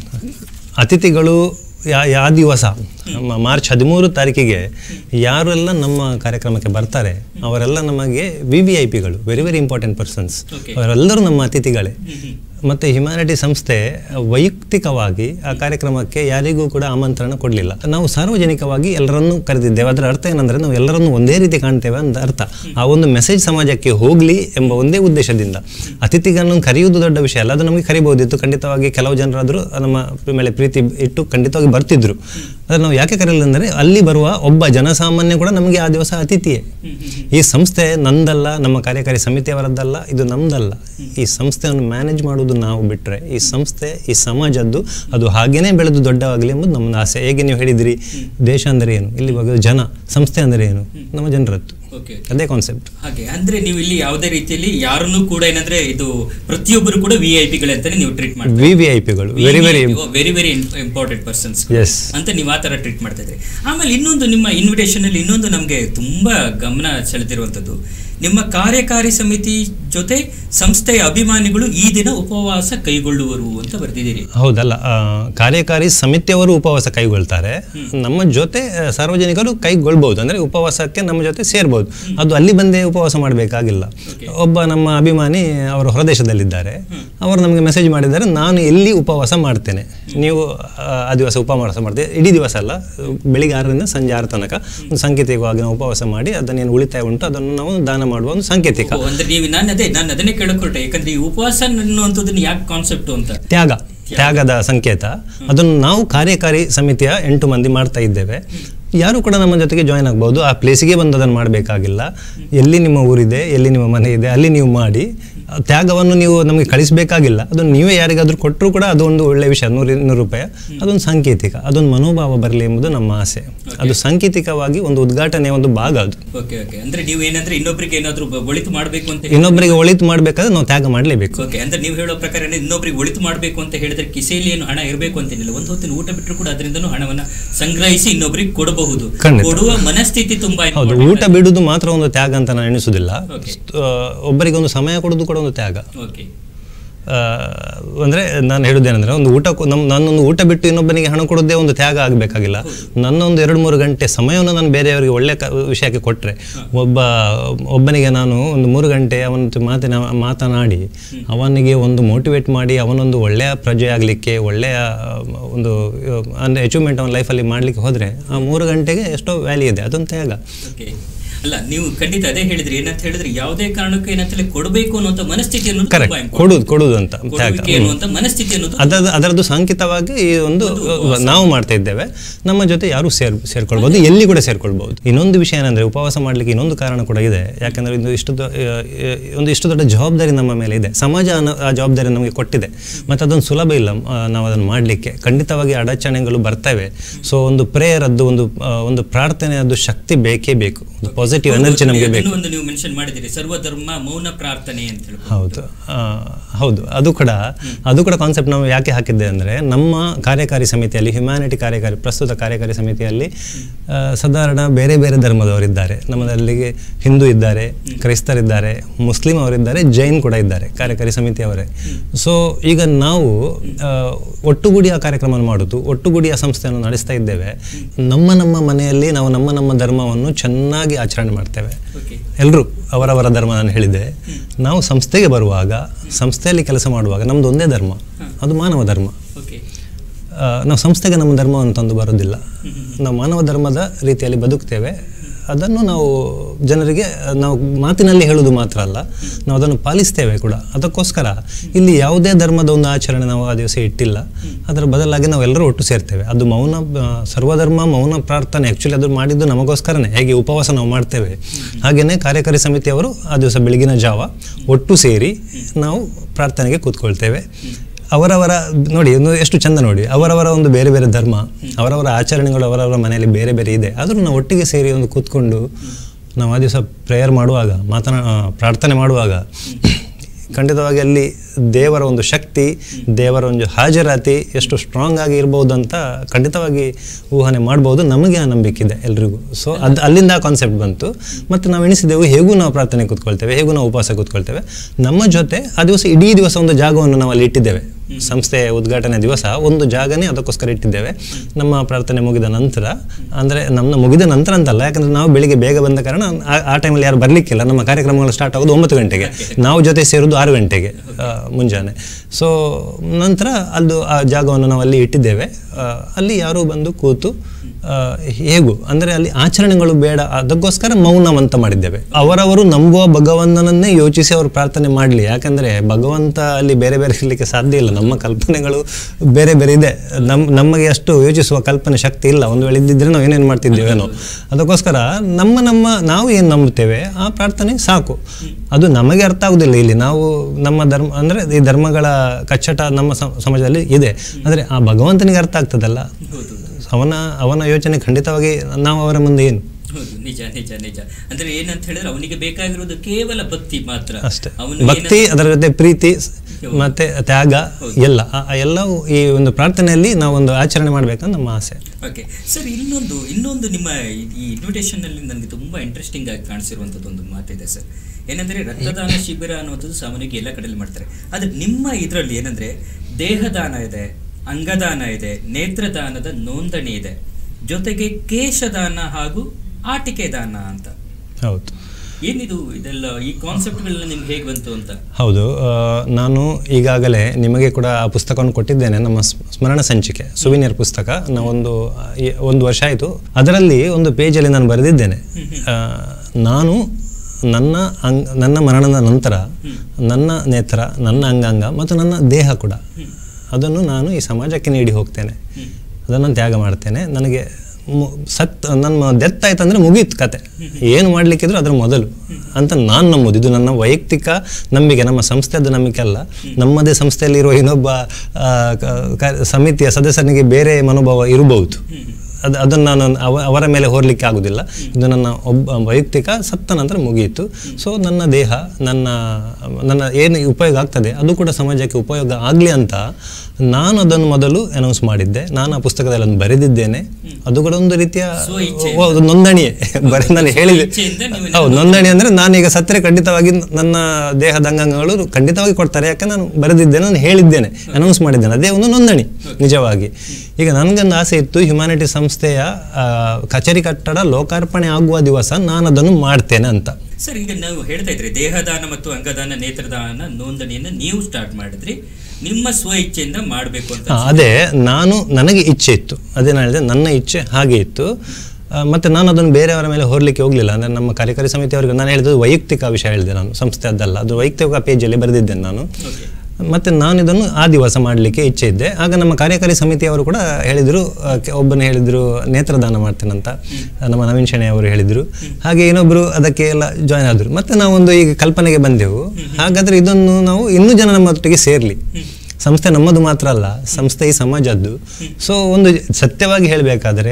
[SPEAKER 3] ಅತಿಥಿಗಳು ಯಾ ಯಾವ ದಿವಸ ನಮ್ಮ ಮಾರ್ಚ್ ಹದಿಮೂರು ತಾರೀಕಿಗೆ ಯಾರೆಲ್ಲ ನಮ್ಮ ಕಾರ್ಯಕ್ರಮಕ್ಕೆ ಬರ್ತಾರೆ ಅವರೆಲ್ಲ ನಮಗೆ ವಿ ವಿ ಐ ಪಿಗಳು very very important persons
[SPEAKER 2] Okay.
[SPEAKER 3] ಅವರೆಲ್ಲರೂ ನಮ್ಮ ಅತಿಥಿಗಳೇ ಮತ್ತು ಹ್ಯುಮ್ಯಾನಿಟಿ ಸಂಸ್ಥೆ ವೈಯಕ್ತಿಕವಾಗಿ ಆ ಕಾರ್ಯಕ್ರಮಕ್ಕೆ ಯಾರಿಗೂ ಕೂಡ ಆಮಂತ್ರಣ ಕೊಡಲಿಲ್ಲ ನಾವು ಸಾರ್ವಜನಿಕವಾಗಿ ಎಲ್ಲರನ್ನೂ ಕರೆದಿದ್ದೇವೆ ಅದರ ಅರ್ಥ ಏನಂದರೆ ನಾವು ಎಲ್ಲರನ್ನೂ ಒಂದೇ ರೀತಿ ಕಾಣ್ತೇವೆ ಅಂತ ಅರ್ಥ ಆ ಒಂದು ಮೆಸೇಜ್ ಸಮಾಜಕ್ಕೆ ಹೋಗಲಿ ಎಂಬ ಒಂದೇ ಉದ್ದೇಶದಿಂದ ಅತಿಥಿಗಳನ್ನು ಕರೆಯುವುದು ದೊಡ್ಡ ವಿಷಯ ಅಲ್ಲ ಅದು ನಮಗೆ ಕರಿಬಹುದಿತ್ತು ಖಂಡಿತವಾಗಿ ಕೆಲವು ಜನರಾದರೂ ನಮ್ಮ ಮೇಲೆ ಪ್ರೀತಿ ಇಟ್ಟು ಖಂಡಿತವಾಗಿ ಬರ್ತಿದ್ರು ಆದರೆ ನಾವು ಯಾಕೆ ಕರೆಯಲಿಲ್ಲ ಅಂದರೆ ಅಲ್ಲಿ ಬರುವ ಒಬ್ಬ ಜನಸಾಮಾನ್ಯ ಕೂಡ ನಮಗೆ ಆ ದಿವಸ ಅತಿಥಿಯೇ ಈ ಸಂಸ್ಥೆ ನಂದಲ್ಲ ನಮ್ಮ ಕಾರ್ಯಕಾರಿ ಸಮಿತಿಯವರದ್ದಲ್ಲ ಇದು ನಮ್ದಲ್ಲ ಈ ಸಂಸ್ಥೆಯನ್ನು ಮ್ಯಾನೇಜ್ ಮಾಡುವುದು ನಾವು ಬಿಟ್ಟರೆ ಈ ಸಂಸ್ಥೆ ಈ ಸಮಾಜದ್ದು ಅದು ಹಾಗೇನೇ ಬೆಳೆದು ದೊಡ್ಡವಾಗಲಿ ಎಂಬುದು ನಮ್ಮ ಆಸೆ ಹೇಗೆ ನೀವು ಹೇಳಿದಿರಿ ದೇಶ ಅಂದರೆ ಏನು ಇಲ್ಲಿ ಬಗ್ಗೆ ಜನ ಸಂಸ್ಥೆ ಅಂದರೆ ಏನು ನಮ್ಮ ಜನರದ್ದು
[SPEAKER 2] ಓಕೆ
[SPEAKER 3] ಅದೇ ಕಾನ್ಸೆಪ್ಟ್
[SPEAKER 2] ಹಾಗೆ ಅಂದ್ರೆ ನೀವು ಇಲ್ಲಿ ಯಾವುದೇ ರೀತಿಯಲ್ಲಿ ಯಾರನ್ನೂ ಕೂಡ ಏನಂದ್ರೆ ಇದು ಪ್ರತಿಯೊಬ್ಬರು ಕೂಡ ವಿ ಐ ಪಿಗಳಂತಾನೆ ನೀವು ಟ್ರೀಟ್ ಮಾಡ್ತೀವಿ
[SPEAKER 3] ವಿ ವಿ ಐ ಪಿಗಳು very very
[SPEAKER 2] very very important persons
[SPEAKER 3] yes
[SPEAKER 2] ಅಂತ ನೀವು ಆ ಥರ ಟ್ರೀಟ್ ಮಾಡ್ತಾ ಇದ್ರಿ ಆಮೇಲೆ ಇನ್ನೊಂದು ನಿಮ್ಮ ಇನ್ವಿಟೇಷನ್ ಅಲ್ಲಿ ಇನ್ನೊಂದು ನಮಗೆ ತುಂಬಾ ಗಮನ ಸೆಳೆದಿರುವಂಥದ್ದು ನಿಮ್ಮ ಕಾರ್ಯಕಾರಿ ಸಮಿತಿ ಜೊತೆ ಸಂಸ್ಥೆಯ ಅಭಿಮಾನಿಗಳು ಈ ದಿನ ಉಪವಾಸ ಕೈಗೊಳ್ಳುವರು ಅಂತ ಬರೆದಿದ್ದೀರಿ
[SPEAKER 3] ಹೌದಲ್ಲ ಆ, ಕಾರ್ಯಕಾರಿ ಸಮಿತಿಯವರು ಉಪವಾಸ ಕೈಗೊಳ್ತಾರೆ ನಮ್ಮ ಜೊತೆ ಆ, ಸಾರ್ವಜನಿಕರು ಕೈಗೊಳ್ಬಹುದು ಅಂದ್ರೆ ಉಪವಾಸಕ್ಕೆ ನಮ್ಮ ಜೊತೆ ಸೇರ್ಬೋದು ಅದು ಅಲ್ಲಿ ಬಂದೇ ಉಪವಾಸ ಮಾಡಬೇಕಾಗಿಲ್ಲ ಒಬ್ಬ ನಮ್ಮ ಅಭಿಮಾನಿ ಅವರು ಹೊರದೇಶದಲ್ಲಿದ್ದಾರೆ ಅವರು ನಮಗೆ ಮೆಸೇಜ್ ಮಾಡಿದ್ದಾರೆ ನಾನು ಎಲ್ಲಿ ಉಪವಾಸ ಮಾಡ್ತೇನೆ ನೀವು ಆ, ಆ ದಿವಸ ಉಪವಾಸ ಮಾಡ್ತೇವೆ ಇಡೀ ದಿವಸ ಅಲ್ಲ ಬೆಳಿಗ್ಗೆ ಆರರಿಂದ ಸಂಜೆ ಆರು ತನಕ ಒಂದು ಸಾಂಕೇತಿಕವಾಗಿ ನಾವು ಉಪವಾಸ ಮಾಡಿ ಅದನ್ನೇನು ಉಳಿತಾಯ ಉಂಟು ಅದನ್ನು ನಾವು ದಾನ ಮಾಡುವ ಒಂದು ಸಾಂಕೇತಿಕ
[SPEAKER 2] ಓ, ಅಂದ್ರೆ ನೀವು ನಾನು ಅದೇ ನಾನು ಅದನ್ನೇ ಕೇಳಕ್ ಹೊರಟೆ ಯಾಕಂದ್ರೆ ಈ ಉಪವಾಸ ಅನ್ನುವಂಥದ್ದನ್ನ ಯಾಕೆ ಕಾನ್ಸೆಪ್ಟ್ ಅಂತ
[SPEAKER 3] ತ್ಯಾಗ ತ್ಯಾಗದ ಸಂಕೇತ ಅದನ್ನು ನಾವು ಕಾರ್ಯಕಾರಿ ಸಮಿತಿಯ ಎಂಟು ಮಂದಿ ಮಾಡ್ತಾ ಇದ್ದೇವೆ ಯಾರು ಕೂಡ ನಮ್ಮ ಜೊತೆಗೆ ಜಾಯ್ನ್ ಆಗ್ಬೋದು ಆ ಪ್ಲೇಸಿಗೆ ಬಂದು ಅದನ್ನು ಮಾಡಬೇಕಾಗಿಲ್ಲ ಎಲ್ಲಿ ನಿಮ್ಮ ಊರಿದೆ ಎಲ್ಲಿ ನಿಮ್ಮ ಮನೆ ಇದೆ ಅಲ್ಲಿ ನೀವು ಮಾಡಿ ಆ ತ್ಯಾಗವನ್ನು ನೀವು ನಮಗೆ ಕಳಿಸಬೇಕಾಗಿಲ್ಲ ಅದನ್ನು ನೀವೇ ಯಾರಿಗಾದ್ರೂ ಕೊಟ್ಟರು ಕೂಡ ಅದು ಒಂದು ಒಳ್ಳೆಯ ವಿಷಯ ನೂರು ಇನ್ನೂರು ರೂಪಾಯಿ ಅದೊಂದು ಸಾಂಕೇತಿಕ ಅದೊಂದು ಮನೋಭಾವ ಬರಲಿ ಎಂಬುದು ನಮ್ಮ ಆಸೆ ಅದು ಸಾಂಕೇತಿಕವಾಗಿ ಒಂದು ಉದ್ಘಾಟನೆಯ ಒಂದು ಭಾಗ ಅದು
[SPEAKER 2] ಓಕೆ ಓಕೆ ಅಂದ್ರೆ ನೀವು ಏನಂದ್ರೆ ಇನ್ನೊಬ್ರಿಗೆ ಏನಾದ್ರು ಬ- ಒಳಿತು ಮಾಡ್ಬೇಕು ಅಂತ ಹೇಳಿ-
[SPEAKER 3] ಇನ್ನೊಬ್ಬರಿಗೆ ಒಳಿತು ಮಾಡಬೇಕಾದ್ರೆ ನಾವು ತ್ಯಾಗ ಮಾಡಲೇಬೇಕು
[SPEAKER 2] ಓಕೆ ಅಂದ್ರೆ ನೀವು ಹೇಳೋ ಪ್ರಕಾರ ಏನು ಇನ್ನೊಬ್ರಿಗೆ ಒಳಿತು ಮಾಡಬೇಕು ಅಂತ ಹೇಳಿದ್ರೆ ಕಿಸೆಯಲ್ಲಿ ಏನು ಹಣ ಇರಬೇಕು ಅಂತೇನಿಲ್ಲ ಒಂದು ಹೊತ್ತಿನ ಊಟ ಬಿಟ್ಟರು ಕೂಡ ಅದರಿಂದನೂ ಹಣವನ್ನ ಸಂಗ್ರಹಿಸಿ ಇನ್ನೊಬ್ರಿಗೆ ಕೊಡಬಹುದು
[SPEAKER 3] ಖಂಡಿತ.
[SPEAKER 2] ಕೊಡುವ ಮನಸ್ಥಿತಿ ತುಂಬಾ
[SPEAKER 3] ಹೌದು
[SPEAKER 2] important.
[SPEAKER 3] ಊಟ ಬಿಡುವುದು ಮಾತ್ರ ಒಂದು ತ್ಯಾಗ ಅಂತ ನಾನು ಎಣಿಸುವುದಿಲ್ಲ
[SPEAKER 2] Okay.
[SPEAKER 3] ಆ, ಒಬ್ಬರಿಗೆ ಒಂದು ಸಮಯ ಕೊಡೋದು ಕೂಡ ಒಂದು ತ್ಯಾಗ
[SPEAKER 2] ಓಕೆ
[SPEAKER 3] ಆ, ಅಂದ್ರೆ ನಾನು ಹೇಳುದೇನೆಂದ್ರೆ ಒಂದು ಊಟ ಕೊ- ನಮ್ ನನ್ನೊಂದು ಊಟ ಬಿಟ್ಟು ಇನ್ನೊಬ್ಬನಿಗೆ ಹಣ ಕೊಡೋದೇ ಒಂದು ತ್ಯಾಗ ಆಗಬೇಕಾಗಿಲ್ಲ ನನ್ನೊಂದು ಎರಡು ಮೂರು ಗಂಟೆ ಸಮಯವನ್ನು ನಾನು ಬೇರೆಯವರಿಗೆ ಒಳ್ಳೆ ಕ- ವಿಷಯಕ್ಕೆ ಕೊಟ್ಟರೆ ಒಬ್ಬ ಒಬ್ಬನಿಗೆ ನಾನು ಒಂದು ಮೂರು ಗಂಟೆ ಅವನ ಜೊತೆ ಮಾತಿನ ಮಾತನಾಡಿ ಅವನಿಗೆ ಒಂದು ಮೋಟಿವೇಟ್ ಮಾಡಿ ಅವನೊಂದು ಒಳ್ಳೆಯ ಪ್ರಜೆ ಆಗಲಿಕ್ಕೆ ಒಳ್ಳೆಯ ಆ, ಒಂದು ಅಂದರೆ ಅಚೀವ್ಮೆಂಟ್ ಅವನ ಲೈಫಲ್ಲಿ ಮಾಡಲಿಕ್ಕೆ ಹೋದರೆ ಆ ಮೂರು ಗಂಟೆಗೆ ಎಷ್ಟೋ ವ್ಯಾಲ್ಯೂ ಇದೆ ಅದೊಂದು ತ್ಯಾಗ
[SPEAKER 2] ಓಕೆ ಅಲ್ಲ ನೀವು ಖಂಡಿತ ಅದೇ ಹೇಳಿದ್ರಿ ಏನಂತ ಹೇಳಿದ್ರೆ ಯಾವುದೇ ಕಾರಣಕ್ಕೂ ಏನಂತಲೇ ಕೊಡಬೇಕು ಅನ್ನುವಂಥ ಮನಸ್ಥಿತಿ ಅನ್ನೋದು
[SPEAKER 3] ಕರೆಕ್ಟ್
[SPEAKER 2] ತುಂಬಾ important.
[SPEAKER 3] ಕೊಡುದು ಕೊಡುದು ಅಂತ ತ್ಯಾಗ
[SPEAKER 2] ಕೊಡುವಿಕೆ ಅನ್ನುವಂಥ ಮನಸ್ಥಿತಿ ಅನ್ನೋದು
[SPEAKER 3] ಅದರ ಅದರದ್ದು ಸಾಂಕೇತವಾಗಿ ಈ ಒಂದು ನಾವು ಮಾಡ್ತಾ ಇದ್ದೇವೆ ನಮ್ಮ ಜೊತೆ ಯಾರು ಸೇರ್ ಸೇರ್ಕೊಳ್ಬೋದು ಎಲ್ಲಿ ಕೂಡ ಸೇರ್ಕೊಳ್ಬಹುದು ಇನ್ನೊಂದು ವಿಷಯ ಏನಂದ್ರೆ ಉಪವಾಸ ಮಾಡಲಿಕ್ಕೆ ಇನ್ನೊಂದು ಕಾರಣ ಕೂಡ ಇದೆ ಯಾಕಂದ್ರೆ ಇದು ಇಷ್ಟು ದೊ- ಆ, ಆ, ಒಂದು ಇಷ್ಟು ದೊಡ್ಡ ಜವಾಬ್ದಾರಿ ನಮ್ಮ ಮೇಲೆ ಇದೆ ಸಮಾಜ ಅನ್ನೋ ಆ ಜವಾಬ್ದಾರಿ ನಮಗೆ ಕೊಟ್ಟಿದೆ ಮತ್ತು ಅದೊಂದು ಸುಲಭ ಇಲ್ಲ ಆ, ನಾವು ಅದನ್ನು ಮಾಡಲಿಕ್ಕೆ ಖಂಡಿತವಾಗಿ ಅಡಚಣೆಗಳು ಬರ್ತವೆ ಸೊ ಒಂದು ಪ್ರೇಯರ್ ಅದ್ದು ಒಂದು ಆ, ಒಂದು ಪ್ರಾರ್ಥನೆಯದ್ದು ಶಕ್ತಿ ಬೇಕೇ ಬೇಕು ಒಂದು ಪಾಸಿಟಿವ್ ಎನರ್ಜಿ ನಮಗೆ ಬೇಕು
[SPEAKER 2] ಅದನ್ನು ಒಂದು ನೀವು ಮೆನ್ಷನ್ ಮಾಡಿದಿರಿ ಸರ್ವಧರ್ಮ ಮೌನ ಪ್ರಾರ್ಥನೆ ಅಂತ ಹೇಳಿ
[SPEAKER 3] ಹೌದು ಆ, ಹೌದು ಅದು ಕೂಡ ಅದು ಕೂಡ ಕಾನ್ಸೆಪ್ಟ್ ನಾವು ಯಾಕೆ ಹಾಕಿದ್ದೆ ಅಂದರೆ ನಮ್ಮ ಕಾರ್ಯಕಾರಿ ಸಮಿತಿಯಲ್ಲಿ ಹ್ಯುಮ್ಯಾನಿಟಿ ಕಾರ್ಯಕಾರಿ ಪ್ರಸ್ತುತ ಕಾರ್ಯಕಾರಿ ಸಮಿತಿಯಲ್ಲಿ ಆ, ಸಾಧಾರಣ ಬೇರೆ ಬೇರೆ ಧರ್ಮದವರಿದ್ದಾರೆ ನಮ್ಮದಲ್ಲಿಗೆ ಹಿಂದೂ ಇದ್ದಾರೆ ಕ್ರೈಸ್ತರಿದ್ದಾರೆ ಮುಸ್ಲಿಂ ಅವರಿದ್ದಾರೆ ಜೈನ್ ಕೂಡ ಇದ್ದಾರೆ ಕಾರ್ಯಕಾರಿ ಸಮಿತಿಯವರೇ ಸೊ ಈಗ ನಾವು ಆ, ಒಟ್ಟುಗೂಡಿ ಆ ಕಾರ್ಯಕ್ರಮವನ್ನು ಮಾಡುವುದು ಒಟ್ಟುಗೂಡಿ ಆ ಸಂಸ್ಥೆಯನ್ನು ನಡೆಸ್ತಾ ಇದ್ದೇವೆ ನಮ್ಮ ನಮ್ಮ ಮನೆಯಲ್ಲಿ ನಾವು ನಮ್ಮ ನಮ್ಮ ಧರ್ಮವನ್ನು ಚೆನ್ನಾಗಿ ಆಚರಣೆ ಮಾಡ್ತೇವೆ
[SPEAKER 2] ಓಕೆ
[SPEAKER 3] ಎಲ್ಲರೂ ಅವರವರ ಧರ್ಮ ನಾನು ಹೇಳಿದೆ ನಾವು ಸಂಸ್ಥೆಗೆ ಬರುವಾಗ ಸಂಸ್ಥೆಯಲ್ಲಿ ಕೆಲಸ ಮಾಡುವಾಗ ನಮ್ಮದು ಒಂದೇ ಧರ್ಮ ಅದು ಮಾನವ ಧರ್ಮ
[SPEAKER 2] ಓಕೆ
[SPEAKER 3] ಆ, ನಾವು ಸಂಸ್ಥೆಗೆ ನಮ್ಮ ಧರ್ಮವನ್ನು ತಂದು ಬರೋದಿಲ್ಲ ನಾವು ಮಾನವ ಧರ್ಮದ ರೀತಿಯಲ್ಲಿ ಬದುಕ್ತೇವೆ ಅದನ್ನು ನಾವು ಜನರಿಗೆ ನಾವು ಮಾತಿನಲ್ಲಿ ಹೇಳುವುದು ಮಾತ್ರ ಅಲ್ಲ ನಾವು ಅದನ್ನು ಪಾಲಿಸ್ತೇವೆ ಕೂಡ ಅದಕ್ಕೋಸ್ಕರ ಇಲ್ಲಿ ಯಾವುದೇ ಧರ್ಮದ ಒಂದು ಆಚರಣೆ ನಾವು ಆ ದಿವಸ ಇಟ್ಟಿಲ್ಲ ಅದರ ಬದಲಾಗಿ ನಾವೆಲ್ಲರೂ ಒಟ್ಟು ಸೇರ್ತೇವೆ ಅದು ಮೌನ ಆ, ಸರ್ವಧರ್ಮ ಮೌನ ಪ್ರಾರ್ಥನೆ ಆ್ಯಕ್ಚುಲಿ ಅದು ಮಾಡಿದ್ದು ನಮಗೋಸ್ಕರನೇ ಹೇಗೆ ಉಪವಾಸ ನಾವು ಮಾಡ್ತೇವೆ ಹಾಗೆಯೇ ಕಾರ್ಯಕಾರಿ ಸಮಿತಿಯವರು ಆ ದಿವಸ ಬೆಳಗಿನ ಜಾವ ಒಟ್ಟು ಸೇರಿ ನಾವು ಪ್ರಾರ್ಥನೆಗೆ ಕೂತ್ಕೊಳ್ತೇವೆ ಅವರವರ ನೋಡಿ ಒಂದು ಎಷ್ಟು ಚಂದ ನೋಡಿ ಅವರವರ ಒಂದು ಬೇರೆ ಬೇರೆ ಧರ್ಮ ಅವರವರ ಆಚರಣೆಗಳು ಅವರವರ ಮನೆಯಲ್ಲಿ ಬೇರೆ ಬೇರೆ ಇದೆ ಆದರೂ ನಾವು ಒಟ್ಟಿಗೆ ಸೇರಿ ಒಂದು ಕೂತ್ಕೊಂಡು ನಾವು ಆ ದಿವಸ ಪ್ರೇಯರ್ ಮಾಡುವಾಗ ಮಾತನಾ ಆ, ಪ್ರಾರ್ಥನೆ ಮಾಡುವಾಗ ಖಂಡಿತವಾಗಿ ಅಲ್ಲಿ ದೇವರ ಒಂದು ಶಕ್ತಿ ದೇವರ ಒಂದು ಹಾಜರಾತಿ ಎಷ್ಟು ಸ್ಟ್ರಾಂಗ್ ಆಗಿ ಇರ್ಬೋದು ಅಂತ ಖಂಡಿತವಾಗಿ ಊಹನೆ ಮಾಡ್ಬೋದು ನಮಗೆ ಆ ನಂಬಿಕೆ ಇದೆ ಎಲ್ರಿಗೂ ಸೊ ಅದು ಅಲ್ಲಿಂದ ಆ ಕಾನ್ಸೆಪ್ಟ್ ಬಂತು ಮತ್ತು ನಾವು ಎಣಿಸಿದೆವು ಹೇಗೂ ನಾವು ಪ್ರಾರ್ಥನೆ ಕೂತ್ಕೊಳ್ತೇವೆ ಹೇಗೂ ನಾವು ಉಪವಾಸ ಕೂತ್ಕೊಳ್ತೇವೆ ನಮ್ಮ ಜೊತೆ ಆ ದಿವಸ ಇಡೀ ದಿವಸ ಒಂದು ಜಾಗವನ್ನು ನಾವು ಅಲ್ಲಿ ಇಟ್ಟಿದ್ದೇವೆ ಸಂಸ್ಥೆ ಉದ್ಘಾಟನೆ ದಿವಸ ಒಂದು ಜಾಗನೇ ಅದಕ್ಕೋಸ್ಕರ ಇಟ್ಟಿದ್ದೇವೆ ನಮ್ಮ ಪ್ರಾರ್ಥನೆ ಮುಗಿದ ನಂತರ ಅಂದರೆ ನಮ್ಮ ಮುಗಿದ ನಂತರ ಅಂತಲ್ಲ ಯಾಕಂದ್ರೆ ನಾವು ಬೆಳಿಗ್ಗೆ ಬೇಗ ಬಂದ ಕಾರಣ ಆ- ಆ ಟೈಮಲ್ಲಿ ಯಾರು ಬರಲಿಕ್ಕಿಲ್ಲ ನಮ್ಮ ಕಾರ್ಯಕ್ರಮಗಳು ಸ್ಟಾರ್ಟ್ ಆಗೋದು ಒಂಬತ್ತು ಗಂಟೆಗೆ ನಾವು ಜೊತೆ ಸೇರೋದು ಆರು ಗಂಟೆಗೆ ಆ, ಮುಂಜಾನೆ ಸೊ ನಂತರ ಅದು ಆ ಜಾಗವನ್ನು ನಾವು ಅಲ್ಲಿ ಇಟ್ಟಿದ್ದೇವೆ ಆ, ಅಲ್ಲಿ ಯಾರೂ ಬಂದು ಕೂತು ಆ, ಹೇಗೂ ಅಂದರೆ ಅಲ್ಲಿ ಆಚರಣೆಗಳು ಬೇಡ ಅದಕ್ಕೋಸ್ಕರ ಮೌನವಂತ ಮಾಡಿದ್ದೇವೆ ಅವರವರು ನಂಬುವ ಭಗವಂತನನ್ನೇ ಯೋಚಿಸಿ ಅವರು ಪ್ರಾರ್ಥನೆ ಮಾಡಲಿ ಯಾಕಂದರೆ ಭಗವಂತ ಅಲ್ಲಿ ಬೇರೆ ಬೇರೆ ಇರಲಿಕ್ಕೆ ಸಾಧ್ಯ ಇಲ್ಲ ನಮ್ಮ ಕಲ್ಪನೆಗಳು ಬೇರೆ ಬೇರೆ ಇದೆ ನಮ್ ನಮಗೆ ಅಷ್ಟು ಯೋಚಿಸುವ ಕಲ್ಪನೆ ಶಕ್ತಿ ಇಲ್ಲ ಒಂದು ವೇಳೆ ಇದ್ದಿದ್ರೆ ನಾವು ಏನೇನು ಮಾಡ್ತಿದ್ದೇವೇನೋ ಅದಕ್ಕೋಸ್ಕರ ನಮ್ಮ ನಮ್ಮ ನಾವು ಏನು ನಂಬುತ್ತೇವೆ ಆ ಪ್ರಾರ್ಥನೆ ಸಾಕು ಅದು ನಮಗೆ ಅರ್ಥ ಆಗುದಿಲ್ಲ ಇಲ್ಲಿ ನಾವು ನಮ್ಮ ಧರ್ಮ ಅಂದರೆ ಈ ಧರ್ಮಗಳ ಕಚ್ಚಟ ನಮ್ಮ ಸಮ- ಸಮಾಜದಲ್ಲಿ ಇದೆ ಆದರೆ ಆ ಭಗವಂತನಿಗೆ ಅರ್ಥ ಆಗ್ತದಲ್ಲ ಅವನ ಅವನ ಯೋಚನೆ ಖಂಡಿತವಾಗಿ ನಾವು ಅವರ ಮುಂದೆ ಏನು
[SPEAKER 2] ಹೌದು ನಿಜ ನಿಜ ನಿಜ ಅಂದ್ರೆ ಏನಂತ ಹೇಳಿದ್ರೆ ಅವನಿಗೆ ಬೇಕಾಗಿರೋದು ಕೇವಲ ಭಕ್ತಿ ಮಾತ್ರ
[SPEAKER 3] ಅಷ್ಟೇ
[SPEAKER 2] ಅವನು
[SPEAKER 3] ಭಕ್ತಿ ಅದರ ಜೊತೆ ಪ್ರೀತಿ ಸ್- ಮತ್ತೆ ತ್ಯಾಗ ಎಲ್ಲ ಆ- ಆ ಎಲ್ಲವೂ ಈ ಒಂದು ಪ್ರಾರ್ಥನೆಯಲ್ಲಿ ನಾವು ಒಂದು ಆಚರಣೆ ಮಾಡ್ಬೇಕಂತ ನಮ್ಮ ಆಸೆ
[SPEAKER 2] ಓಕೆ ಸರ್ ಇನ್ನೊಂದು ಇನ್ನೊಂದು ನಿಮ್ಮ ಈ- ಈ ಇನ್ವಿಟೇಷನ್ ಅಲ್ಲಿ ನನಗೆ ತುಂಬಾ ಇಂಟ್ರೆಸ್ಟಿಂಗ್ ಆಗಿ ಕಾಣಿಸಿರುವಂತದ್ದು ಒಂದು ಮಾತಿದೆ ಸರ್ ಏನಂದ್ರೆ ರಕ್ತದಾನ ಶಿಬಿರ ಅನ್ನುವಂಥದ್ದು ಸಾಮಾನ್ಯವಾಗಿ ಎಲ್ಲ ಕಡೆಯಲ್ಲಿ ಮಾಡ್ತಾರೆ ಆದ್ರೆ ನಿಮ್ಮ ಇದರಲ್ಲಿ ಏನಂದ್ರೆ ದೇಹದಾನ ಇದೆ ಅಂಗದಾನ ಇದೆ ನೇತ್ರದಾನದ ನೋಂದಣಿ ಇದೆ ಜೊತೆಗೆ ಕೇಶದಾನ ಹಾಗೂ ಆಟಿಕೆ ದಾನ ಅಂತ
[SPEAKER 3] ಹೌದು
[SPEAKER 2] ಏನಿದು ಇದೆಲ್ಲ ಈ ಕಾನ್ಸೆಪ್ಟ್ಗಳೆಲ್ಲ ನಿಮ್ಗೆ ಹೇಗೆ ಬಂತು ಅಂತ
[SPEAKER 3] ಹೌದು ಆ, ನಾನು ಈಗಾಗಲೇ ನಿಮಗೆ ಕೂಡ ಆ ಪುಸ್ತಕವನ್ನು ಕೊಟ್ಟಿದ್ದೇನೆ ನಮ್ಮ ಸ್- ಸ್ಮರಣ ಸಂಚಿಕೆ ಸುವಿನಿಯರ್ ಪುಸ್ತಕ ನಾವೊಂದು ಆ, ಈ- ಒಂದು ವರ್ಷ ಆಯಿತು ಅದರಲ್ಲಿ ಒಂದು ಪೇಜಲ್ಲಿ ನಾನು ಬರೆದಿದ್ದೇನೆ ಆ, ನಾನು ನನ್ನ ಅಂಗ್ ನನ್ನ ಮರಣದ ನಂತರ ನನ್ನ ನೇತ್ರ ನನ್ನ ಅಂಗಾಂಗ ಮತ್ತು ನನ್ನ ದೇಹ ಕೂಡ ಅದನ್ನು ನಾನು ಈ ಸಮಾಜಕ್ಕೆ ನೀಡಿ ಹೋಗ್ತೇನೆ ಅದನ್ನು ತ್ಯಾಗ ಮಾಡ್ತೇನೆ ನನಗೆ ಮು- ಸತ್ ನನ್ನ ಡೆತ್ ಆಯ್ತಂದ್ರೆ ಮುಗೀತು ಕತೆ ಏನು ಮಾಡ್ಲಿಕ್ಕಿದ್ರು ಅದ್ರ ಮೊದಲು ಅಂತ ನಾನು ನಂಬುದು ಇದು ನನ್ನ ವೈಯಕ್ತಿಕ ನಂಬಿಕೆ ನಮ್ಮ ಸಂಸ್ಥೆದ ನಂಬಿಕೆ ಅಲ್ಲ ನಮ್ಮದೇ ಸಂಸ್ಥೆಯಲ್ಲಿರುವ ಇನ್ನೊಬ್ಬ ಆ, ಕ- ಕ- ಸಮಿತಿಯ ಸದಸ್ಯನಿಗೆ ಬೇರೆ ಮನೋಭಾವ ಇರಬಹುದು ಅದು ಅದನ್ನು ನಾನು ಅವ ಅವರ ಮೇಲೆ ಹೊರಲಿಕ್ಕೆ ಆಗುದಿಲ್ಲ ಇದು ನನ್ನ ಒಬ್ಬ ವೈಯಕ್ತಿಕ ಸತ್ತ ನಂತರ ಮುಗಿಯಿತು ಸೊ ನನ್ನ ದೇಹ ನನ್ನ ನನ್ನ ಏನು ಉಪಯೋಗ ಆಗ್ತದೆ ಅದು ಕೂಡ ಸಮಾಜಕ್ಕೆ ಉಪಯೋಗ ಆಗಲಿ ಅಂತ ನಾನು ಅದನ್ನು ಮೊದಲು ಅನೌನ್ಸ್ ಮಾಡಿದ್ದೆ ನಾನು ಆ ಪುಸ್ತಕದಲ್ಲಿ ಅದನ್ನು ಬರೆದಿದ್ದೇನೆ ಅದು ಕೂಡ ಒಂದು ರೀತಿಯ
[SPEAKER 2] ಸ್ವಇಚ್ಛೆಯಿಂದ.
[SPEAKER 3] ಹೌದು, ನೋಂದಣಿಯೇ ಬರೀ ನಾನು ಹೇಳಿದೆ
[SPEAKER 2] ಸ್ವಇಚ್ಛೆಯಿಂದ ನೀವು
[SPEAKER 3] ಹೌದು ನೋಂದಣಿ ಅಂದ್ರೆ ನಾನೀಗ ಸತ್ತರೆ ಖಂಡಿತವಾಗಿ ನನ್ನ ದೇಹದ ಅಂಗಾಂಗಗಳು ಖಂಡಿತವಾಗಿ ಕೊಡ್ತಾರೆ ಯಾಕೆ ನಾನು ಬರೆದಿದ್ದೇನೆ ನಾನು ಹೇಳಿದ್ದೇನೆ ಅನೌನ್ಸ್ ಮಾಡಿದ್ದೇನೆ ಅದೇ ಒಂದು ನೋಂದಣಿ ನಿಜವಾಗಿ ಈಗ ನನಗೊಂದು ಆಸೆ ಇತ್ತು ಹ್ಯುಮ್ಯಾನಿಟಿ ಸಂಸ್ಥೆಯ ಆ, ಕಚೇರಿ ಕಟ್ಟಡ ಲೋಕಾರ್ಪಣೆ ಆಗುವ ದಿವಸ ನಾನು ಅದನ್ನು ಮಾಡ್ತೇನೆ ಅಂತ
[SPEAKER 2] ಸರ್ ಈಗ ನಾವು ಹೇಳ್ತಾ ಇದ್ರಿ ದೇಹದಾನ ಮತ್ತು ಅಂಗದಾನ ನೇತ್ರದಾನ ನೋಂದಣಿಯನ್ನ ನೀವು ಸ್ಟಾರ್ಟ್ ಮಾಡಿದ್ರಿ ನಿಮ್ಮ ಸ್ವ ಇಚ್ಛೆಯಿಂದ ಮಾಡಬೇಕು ಅಂತ
[SPEAKER 3] ಹಾ, ಅದೇ ನಾನು ನನಗೆ ಇಚ್ಛೆ ಇತ್ತು ಅದೇನು ಹೇಳಿದೆ ನನ್ನ ಇಚ್ಛೆ ಹಾಗೆ ಇತ್ತು ಆ, ಮತ್ತೆ ನಾನು ಅದನ್ನು ಬೇರೆಯವರ ಮೇಲೆ ಹೊರಲಿಕ್ಕೆ ಹೋಗಲಿಲ್ಲ ಅಂದರೆ ನಮ್ಮ ಕಾರ್ಯಕಾರಿ ಸಮಿತಿಯವರಿಗೆ ನಾನು ಹೇಳಿದ್ದು ವೈಯಕ್ತಿಕ ವಿಷಯ ಹೇಳಿದೆ ನಾನು ಸಂಸ್ಥೆ ಅದಲ್ಲ ಅದು ವೈಯಕ್ತಿಕ ಪೇಜಲ್ಲಿ ಬರೆದಿದ್ದೇನೆ ನಾನು ಮತ್ತು ನಾನು ಇದನ್ನು ಆ ದಿವಸ ಮಾಡಲಿಕ್ಕೆ ಇಚ್ಛೆ ಇದ್ದೆ ಆಗ ನಮ್ಮ ಕಾರ್ಯಕಾರಿ ಸಮಿತಿಯವರು ಕೂಡ ಹೇಳಿದರು ಒಬ್ಬನು ಹೇಳಿದರು ನೇತ್ರದಾನ ಮಾಡ್ತೇನಂತ ಆ, ನಮ್ಮ ನವೀನ್ ಶೆಣೆ ಅವರು ಹೇಳಿದರು ಹಾಗೆ ಇನ್ನೊಬ್ಬರು ಅದಕ್ಕೆ ಎಲ್ಲ ಜಾಯ್ನ್ ಆದರು ಮತ್ತು ನಾವೊಂದು ಈಗ ಕಲ್ಪನೆಗೆ ಬಂದೆವು ಹಾಗಾದರೆ ಇದನ್ನು ನಾವು ಇನ್ನೂ ಜನ ನಮ್ಮೊಟ್ಟಿಗೆ ಸೇರಲಿ ಸಂಸ್ಥೆ ನಮ್ಮದು ಮಾತ್ರ ಅಲ್ಲ ಸಂಸ್ಥೆ ಈ ಸಮಾಜದ್ದು ಸೊ ಒಂದು ಸತ್ಯವಾಗಿ ಹೇಳಬೇಕಾದ್ರೆ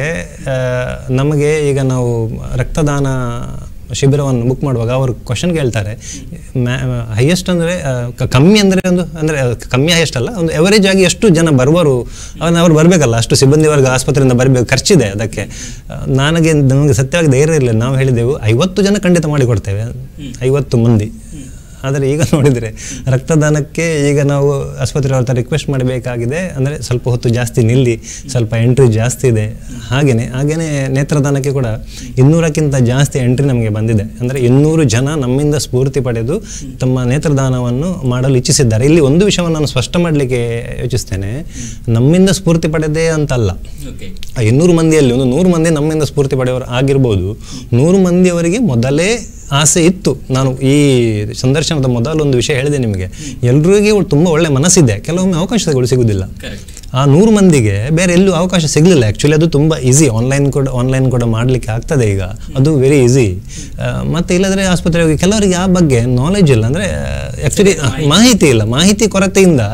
[SPEAKER 3] ನಮಗೆ ಈಗ ನಾವು ರಕ್ತದಾನ ಶಿಬಿರವನ್ನು ಬುಕ್ ಮಾಡುವಾಗ ಅವರು ಕ್ವಶನ್ ಕೇಳ್ತಾರೆ ಹೈಯೆಸ್ಟ್ ಅಂದರೆ ಕಮ್ಮಿ ಅಂದರೆ ಒಂದು ಅಂದರೆ ಕಮ್ಮಿ ಹೈಯೆಸ್ಟ್ ಅಲ್ಲ ಒಂದು ಎವರೇಜ್ ಆಗಿ ಎಷ್ಟು ಜನ ಬರುವರು ಅವನ್ನ ಅವ್ರು ಬರಬೇಕಲ್ಲ ಅಷ್ಟು ಸಿಬ್ಬಂದಿ ವರ್ಗ ಆಸ್ಪತ್ರೆಯಿಂದ ಬರಬೇಕು ಖರ್ಚಿದೆ ಅದಕ್ಕೆ ಆ, ನನಗೆ ನಮಗೆ ಸತ್ಯವಾಗಿ ಧೈರ್ಯ ಇರಲಿಲ್ಲ ನಾವು ಹೇಳಿದೆವು ಐವತ್ತು ಜನ ಖಂಡಿತ ಮಾಡಿಕೊಡ್ತೇವೆ ಐವತ್ತು ಮಂದಿ ಆದರೆ ಈಗ ನೋಡಿದರೆ ರಕ್ತದಾನಕ್ಕೆ ಈಗ ನಾವು ಆಸ್ಪತ್ರೆ ಹತ್ರ ರಿಕ್ವೆಸ್ಟ್ ಮಾಡಬೇಕಾಗಿದೆ ಅಂದರೆ ಸ್ವಲ್ಪ ಹೊತ್ತು ಜಾಸ್ತಿ ನಿಲ್ಲಿ ಸ್ವಲ್ಪ ಎಂಟ್ರಿ ಜಾಸ್ತಿ ಇದೆ ಹಾಗೆಯೇ ಹಾಗೆಯೇ ನೇತ್ರದಾನಕ್ಕೆ ಕೂಡ ಇನ್ನೂರಕ್ಕಿಂತ ಜಾಸ್ತಿ ಎಂಟ್ರಿ ನಮಗೆ ಬಂದಿದೆ ಅಂದರೆ ಇನ್ನೂರು ಜನ ನಮ್ಮಿಂದ ಸ್ಫೂರ್ತಿ ಪಡೆದು ತಮ್ಮ ನೇತ್ರದಾನವನ್ನು ಮಾಡಲು ಇಚ್ಛಿಸಿದ್ದಾರೆ ಇಲ್ಲಿ ಒಂದು ವಿಷಯವನ್ನು ನಾನು ಸ್ಪಷ್ಟ ಮಾಡಲಿಕ್ಕೆ ಯೋಚಿಸ್ತೇನೆ ನಮ್ಮಿಂದ ಸ್ಫೂರ್ತಿ ಪಡೆದೇ ಅಂತಲ್ಲ
[SPEAKER 2] ಓಕೆ
[SPEAKER 3] ಆ ಇನ್ನೂರು ಮಂದಿಯಲ್ಲಿ ಒಂದು ನೂರು ಮಂದಿ ನಮ್ಮಿಂದ ಸ್ಫೂರ್ತಿ ಪಡೆಯವರು ಆಗಿರ್ಬೋದು ನೂರು ಮಂದಿಯವರಿಗೆ ಮೊದಲೇ ಆಸೆ ಇತ್ತು ನಾನು ಈ ಸಂದರ್ಶನದ ಮೊದಲು ಒಂದು ವಿಷಯ ಹೇಳಿದೆ ನಿಮಗೆ ಎಲ್ರಿಗೂ ತುಂಬ ಒಳ್ಳೆ ಮನಸ್ಸಿದೆ ಕೆಲವೊಮ್ಮೆ ಅವಕಾಶಗಳು ಸಿಗುವುದಿಲ್ಲ
[SPEAKER 2] ಕರೆಕ್ಟ್
[SPEAKER 3] ಆ ನೂರು ಮಂದಿಗೆ ಬೇರೆ ಎಲ್ಲೂ ಅವಕಾಶ ಸಿಗಲಿಲ್ಲ ಆ್ಯಕ್ಚುಲಿ ಅದು ತುಂಬ ಈಸಿ ಆನ್ಲೈನ್ ಕೂಡ ಆನ್ಲೈನ್ ಕೂಡ ಮಾಡಲಿಕ್ಕೆ ಆಗ್ತದೆ ಈಗ ಅದು ವೆರಿ ಈಸಿ ಮತ್ತು ಇಲ್ಲದ್ರೆ ಆಸ್ಪತ್ರೆ ಹೋಗಿ ಕೆಲವರಿಗೆ ಆ ಬಗ್ಗೆ ನಾಲೆಜ್ ಇಲ್ಲ ಅಂದರೆ ಆ್ಯಕ್ಚುಲಿ ಮಾಹಿತಿ ಇಲ್ಲ ಮಾಹಿತಿ ಕೊರತೆಯಿಂದ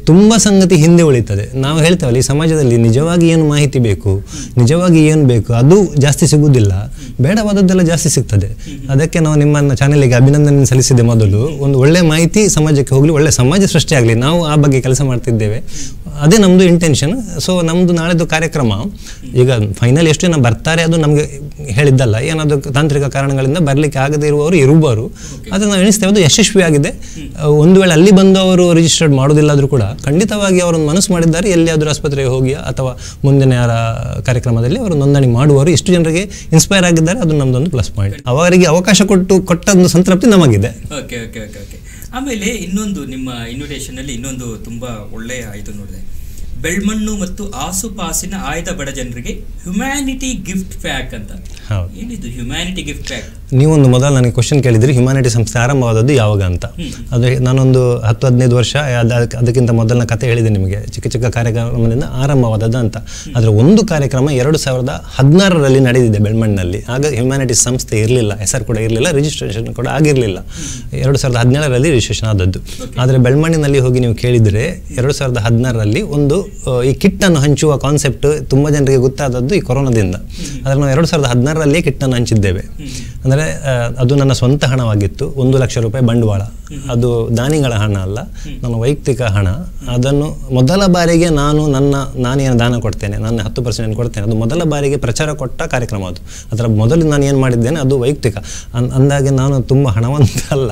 [SPEAKER 3] ತುಂಬ ಸಂಗತಿ ಹಿಂದೆ ಉಳಿತದೆ ನಾವು ಹೇಳ್ತೇವಲ್ಲ ಈ ಸಮಾಜದಲ್ಲಿ ನಿಜವಾಗಿ ಏನು ಮಾಹಿತಿ ಬೇಕು ನಿಜವಾಗಿ ಏನು ಬೇಕು ಅದು ಜಾಸ್ತಿ ಸಿಗುವುದಿಲ್ಲ ಬೇಡವಾದದ್ದೆಲ್ಲ ಜಾಸ್ತಿ ಸಿಗ್ತದೆ ಅದಕ್ಕೆ ನಾವು ನಿಮ್ಮನ್ನ ಚಾನೆಲ್ಗೆ ಅಭಿನಂದನೆ ಸಲ್ಲಿಸಿದೆ ಮೊದಲು ಒಂದು ಒಳ್ಳೆ ಮಾಹಿತಿ ಸಮಾಜಕ್ಕೆ ಹೋಗಲಿ ಒಳ್ಳೆ ಸಮಾಜ ಸೃಷ್ಟಿಯಾಗಲಿ ನಾವು ಆ ಬಗ್ಗೆ ಕೆಲಸ ಮಾಡ್ತಿದ್ದೇವೆ ಅದೇ ನಮ್ಮದು ಇಂಟೆನ್ಷನ್ ಸೊ ನಮ್ಮದು ನಾಳೆದು ಕಾರ್ಯಕ್ರಮ ಈಗ ಫೈನಲ್ ಎಷ್ಟು ಜನ ಬರ್ತಾರೆ ಅದು ನಮಗೆ ಹೇಳಿದ್ದಲ್ಲ ಏನಾದರೂ ತಾಂತ್ರಿಕ ಕಾರಣಗಳಿಂದ ಬರಲಿಕ್ಕೆ ಆಗದೇ ಇರುವವರು ಇರುವರು ಆದರೆ ನಾವು ಎಣಿಸ್ತೇವೆ ಅದು ಯಶಸ್ವಿಯಾಗಿದೆ ಅಹ್, ಒಂದು ವೇಳೆ ಅಲ್ಲಿ ಬಂದು ಅವರು ರಿಜಿಸ್ಟರ್ಡ್ ಮಾಡೋದಿಲ್ಲಾದರೂ ಕೂಡ ಖಂಡಿತವಾಗಿ ಅವರೊಂದು ಮನಸ್ಸು ಮಾಡಿದ್ದಾರೆ ಎಲ್ಲಿಯಾದರೂ ಆಸ್ಪತ್ರೆಗೆ ಹೋಗಿ ಅಥವಾ ಮುಂದಿನ ಯಾರ ಕಾರ್ಯಕ್ರಮದಲ್ಲಿ ಅವರು ನೋಂದಣಿ ಮಾಡುವವರು ಎಷ್ಟು ಜನರಿಗೆ ಇನ್ಸ್ಪೈರ್ ಆಗಿದ್ದಾರೆ ಅದು ನಮ್ಮದೊಂದು ಪ್ಲಸ್ ಪಾಯಿಂಟ್ ಅವರಿಗೆ ಅವಕಾಶ ಕೊಟ್ಟು ಕೊಟ್ಟೊಂದು ಸಂತೃಪ್ತಿ ನಮಗಿದೆ
[SPEAKER 2] ಓಕೆ ಓಕೆ ಓಕೆ ಓಕೆ ಆಮೇಲೆ ಇನ್ನೊಂದು ನಿಮ್ಮ ಇನ್ವಿಟೇಷನ್ ಅಲ್ಲಿ ಇನ್ನೊಂದು ತುಂಬಾ ಒಳ್ಳೆಯ ಇದು ನೋಡಿದೆ ಬೆಳ್ಮಣ್ಣು ಮತ್ತು ಆಸುಪಾಸಿನ ಆಯ್ದ ಬಡ ಜನರಿಗೆ ಹ್ಯುಮ್ಯಾನಿಟಿ ಗಿಫ್ಟ್ ಪ್ಯಾಕ್ ಅಂತ
[SPEAKER 3] ಹೌದು
[SPEAKER 2] ಏನಿದು ಹ್ಯುಮ್ಯಾನಿಟಿ ಗಿಫ್ಟ್ ಪ್ಯಾಕ್
[SPEAKER 3] ನೀವೊಂದು ಮೊದಲು ನನಗೆ ಕ್ವಶನ್ ಕೇಳಿದ್ರಿ ಹ್ಯುಮ್ಯಾನಿಟಿ ಸಂಸ್ಥೆ ಆರಂಭವಾದದ್ದು ಯಾವಾಗ ಅಂತ ಅದು ನಾನೊಂದು ಹತ್ತು ಹದಿನೈದು ವರ್ಷ ಅದ್- ಅದಕ್- ಅದಕ್ಕಿಂತ ಮೊದಲನ ಕತೆ ಹೇಳಿದೆ ನಿಮಗೆ ಚಿಕ್ಕ ಚಿಕ್ಕ ಕಾರ್ಯಕ್ರಮದಿಂದ ಆರಂಭವಾದದ್ದು ಅಂತ ಆದರೆ ಒಂದು ಕಾರ್ಯಕ್ರಮ ಎರಡು ಸಾವಿರದ ಹದಿನಾರರಲ್ಲಿ ನಡೆದಿದೆ ಬೆಳ್ಮಣ್ಣಿನಲ್ಲಿ ಆಗ ಹ್ಯುಮ್ಯಾನಿಟಿ ಸಂಸ್ಥೆ ಇರಲಿಲ್ಲ ಹೆಸರು ಕೂಡ ಇರಲಿಲ್ಲ ರಿಜಿಸ್ಟ್ರೇಷನ್ ಕೂಡ ಆಗಿರಲಿಲ್ಲ ಎರಡು ಸಾವಿರದ ಹದಿನೇಳರಲ್ಲಿ ರಿಜಿಸ್ಟ್ರೇಷನ್ ಆದದ್ದು ಆದರೆ ಬೆಳ್ಮಣ್ಣಿನಲ್ಲಿ ಹೋಗಿ ನೀವು ಕೇಳಿದರೆ ಎರಡು ಸಾವಿರದ ಹದಿನಾರರಲ್ಲಿ ಒಂದು ಆ, ಈ ಕಿಟ್ಟನ್ನು ಹಂಚುವ ಕಾನ್ಸೆಪ್ಟ್ ತುಂಬ ಜನರಿಗೆ ಗೊತ್ತಾದದ್ದು ಈ ಕೊರೋನಾದಿಂದ ಆದರೆ ನಾವು ಎರಡು ಸಾವಿರದ ಹದಿನಾರರಲ್ಲಿ ಕಿಟ್ಟನ್ನು ಹಂಚಿದ್ದೇವೆ ಅಂದರೆ ಅದು ನನ್ನ ಸ್ವಂತ ಹಣವಾಗಿತ್ತು ಒಂದು ಲಕ್ಷ ರೂಪಾಯಿ ಬಂಡವಾಳ ಅದು ದಾನಿಗಳ ಹಣ ಅಲ್ಲ ನನ್ನ ವೈಯಕ್ತಿಕ ಹಣ ಅದನ್ನು ಮೊದಲ ಬಾರಿಗೆ ನಾನು ನನ್ನ ನಾನೇನು ದಾನ ಕೊಡ್ತೇನೆ ನಾನು ಹತ್ತು ಪರ್ಸೆಂಟ್ ಕೊಡ್ತೇನೆ ಅದು ಮೊದಲ ಬಾರಿಗೆ ಪ್ರಚಾರ ಕೊಟ್ಟ ಕಾರ್ಯಕ್ರಮ ಅದು ಅದರ ಮೊದಲು ನಾನು ಏನು ಮಾಡಿದ್ದೇನೆ ಅದು ವೈಯಕ್ತಿಕ ಅನ್- ಅಂದಾಗೆ ನಾನು ತುಂಬ ಹಣವಂತ ಅಲ್ಲ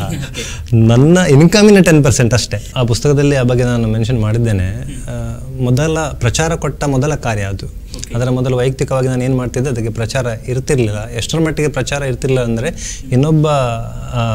[SPEAKER 3] ನನ್ನ ಇನ್ಕಮಿನ ಟೆನ್ ಪರ್ಸೆಂಟ್ ಅಷ್ಟೇ ಆ ಪುಸ್ತಕದಲ್ಲಿ ಆ ಬಗ್ಗೆ ನಾನು ಮೆನ್ಷನ್ ಮಾಡಿದ್ದೇನೆ ಆ, ಮೊದಲ ಪ್ರಚಾರ ಕೊಟ್ಟ ಮೊದಲ ಕಾರ್ಯ ಅದು ಅದರ ಮೊದಲು ವೈಯಕ್ತಿಕವಾಗಿ ನಾನು ಏನು ಮಾಡ್ತಿದ್ದೆ ಅದಕ್ಕೆ ಪ್ರಚಾರ ಇರ್ತಿರ್ಲಿಲ್ಲ ಎಷ್ಟರ ಮಟ್ಟಿಗೆ ಪ್ರಚಾರ ಇರ್ತಿರ್ಲಿಲ್ಲ ಅಂದರೆ ಇನ್ನೊಬ್ಬ ಆ,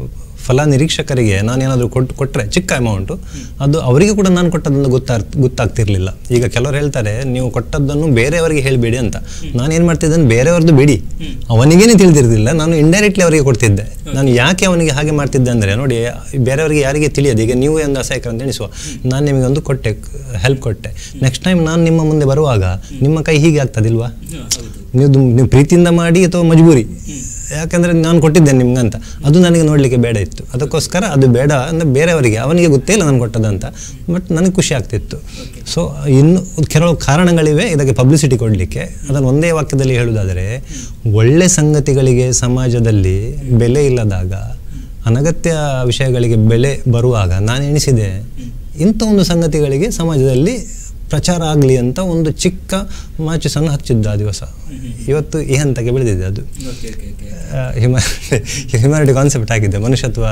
[SPEAKER 3] ಫಲ ನಿರೀಕ್ಷಕರಿಗೆ ನಾನೇನಾದರೂ ಕೊಟ್ಟು ಕೊಟ್ಟರೆ ಚಿಕ್ಕ ಅಮೌಂಟು ಅದು ಅವರಿಗೆ ಕೂಡ ನಾನು ಕೊಟ್ಟದ್ದನ್ನು ಗೊತ್ತಾಗ್ ಗೊತ್ತಾಗ್ತಿರ್ಲಿಲ್ಲ ಈಗ ಕೆಲವರು ಹೇಳ್ತಾರೆ ನೀವು ಕೊಟ್ಟದ್ದನ್ನು ಬೇರೆಯವರಿಗೆ ಹೇಳಬೇಡಿ ಅಂತ ನಾನು ಏನು ಮಾಡ್ತಿದ್ದೇನೆ ಬೇರೆಯವ್ರದ್ದು ಬಿಡಿ ಅವನಿಗೇನೆ ತಿಳಿದಿರ್ಲಿಲ್ಲ ನಾನು ಇಂಡೈರೆಕ್ಟ್ಲಿ ಅವರಿಗೆ ಕೊಡ್ತಿದ್ದೆ ನಾನು ಯಾಕೆ ಅವನಿಗೆ ಹಾಗೆ ಮಾಡ್ತಿದ್ದೆ ಅಂದರೆ ನೋಡಿ ಬೇರೆಯವರಿಗೆ ಯಾರಿಗೆ ತಿಳಿಯೋದು ಈಗ ನೀವು ಒಂದು ಅಸಹಾಯಕರು ಅಂತ ಎಣಿಸುವ ನಾನು ನಿಮಗೆ ಒಂದು ಕೊಟ್ಟೆ ಹೆಲ್ಪ್ ಕೊಟ್ಟೆ ನೆಕ್ಸ್ಟ್ ಟೈಮ್ ನಾನು ನಿಮ್ಮ ಮುಂದೆ ಬರುವಾಗ ನಿಮ್ಮ ಕೈ ಹೀಗೆ ಆಗ್ತದಿಲ್ವಾ ನೀವು ದು- ನೀವು ಪ್ರೀತಿಯಿಂದ ಮಾಡಿ ಅಥವಾ ಮಜಬೂರಿ ಯಾಕಂದ್ರೆ ನಾನು ಕೊಟ್ಟಿದ್ದೇನೆ ನಿಮ್ಗೆ ಅಂತ ಅದು ನನಗೆ ನೋಡಲಿಕ್ಕೆ ಬೇಡ ಇತ್ತು ಅದಕ್ಕೋಸ್ಕರ ಅದು ಬೇಡ ಅಂದರೆ ಬೇರೆಯವರಿಗೆ ಅವನಿಗೆ ಗೊತ್ತೇ ಇಲ್ಲ ನಾನು ಕೊಟ್ಟದಂತ ಬಟ್ ನನಗೆ ಖುಷಿ ಆಗ್ತಿತ್ತು ಸೊ ಇನ್ನು ಕೆಲವು ಕಾರಣಗಳಿವೆ ಇದಕ್ಕೆ ಪಬ್ಲಿಸಿಟಿ ಕೊಡಲಿಕ್ಕೆ ಅದನ್ನು ಒಂದೇ ವಾಕ್ಯದಲ್ಲಿ ಹೇಳುವುದಾದರೆ ಒಳ್ಳೆ ಸಂಗತಿಗಳಿಗೆ ಸಮಾಜದಲ್ಲಿ ಬೆಲೆ ಇಲ್ಲದಾಗ ಅನಗತ್ಯ ವಿಷಯಗಳಿಗೆ ಬೆಲೆ ಬರುವಾಗ ನಾನು ಎಣಿಸಿದೆ ಇಂಥ ಒಂದು ಸಂಗತಿಗಳಿಗೆ ಸಮಾಜದಲ್ಲಿ ಪ್ರಚಾರ ಆಗಲಿ ಅಂತ ಒಂದು ಚಿಕ್ಕ ಮಾಚಿಸನ್ನು ಹಚ್ಚಿದ್ದು ಆ ದಿವಸ ಇವತ್ತು ಈ ಹಂತಕ್ಕೆ ಬೆಳೆದಿದೆ ಅದು
[SPEAKER 2] okay okay okay
[SPEAKER 3] humanity humanity concept ಆಗಿದೆ ಮನುಷ್ಯತ್ವ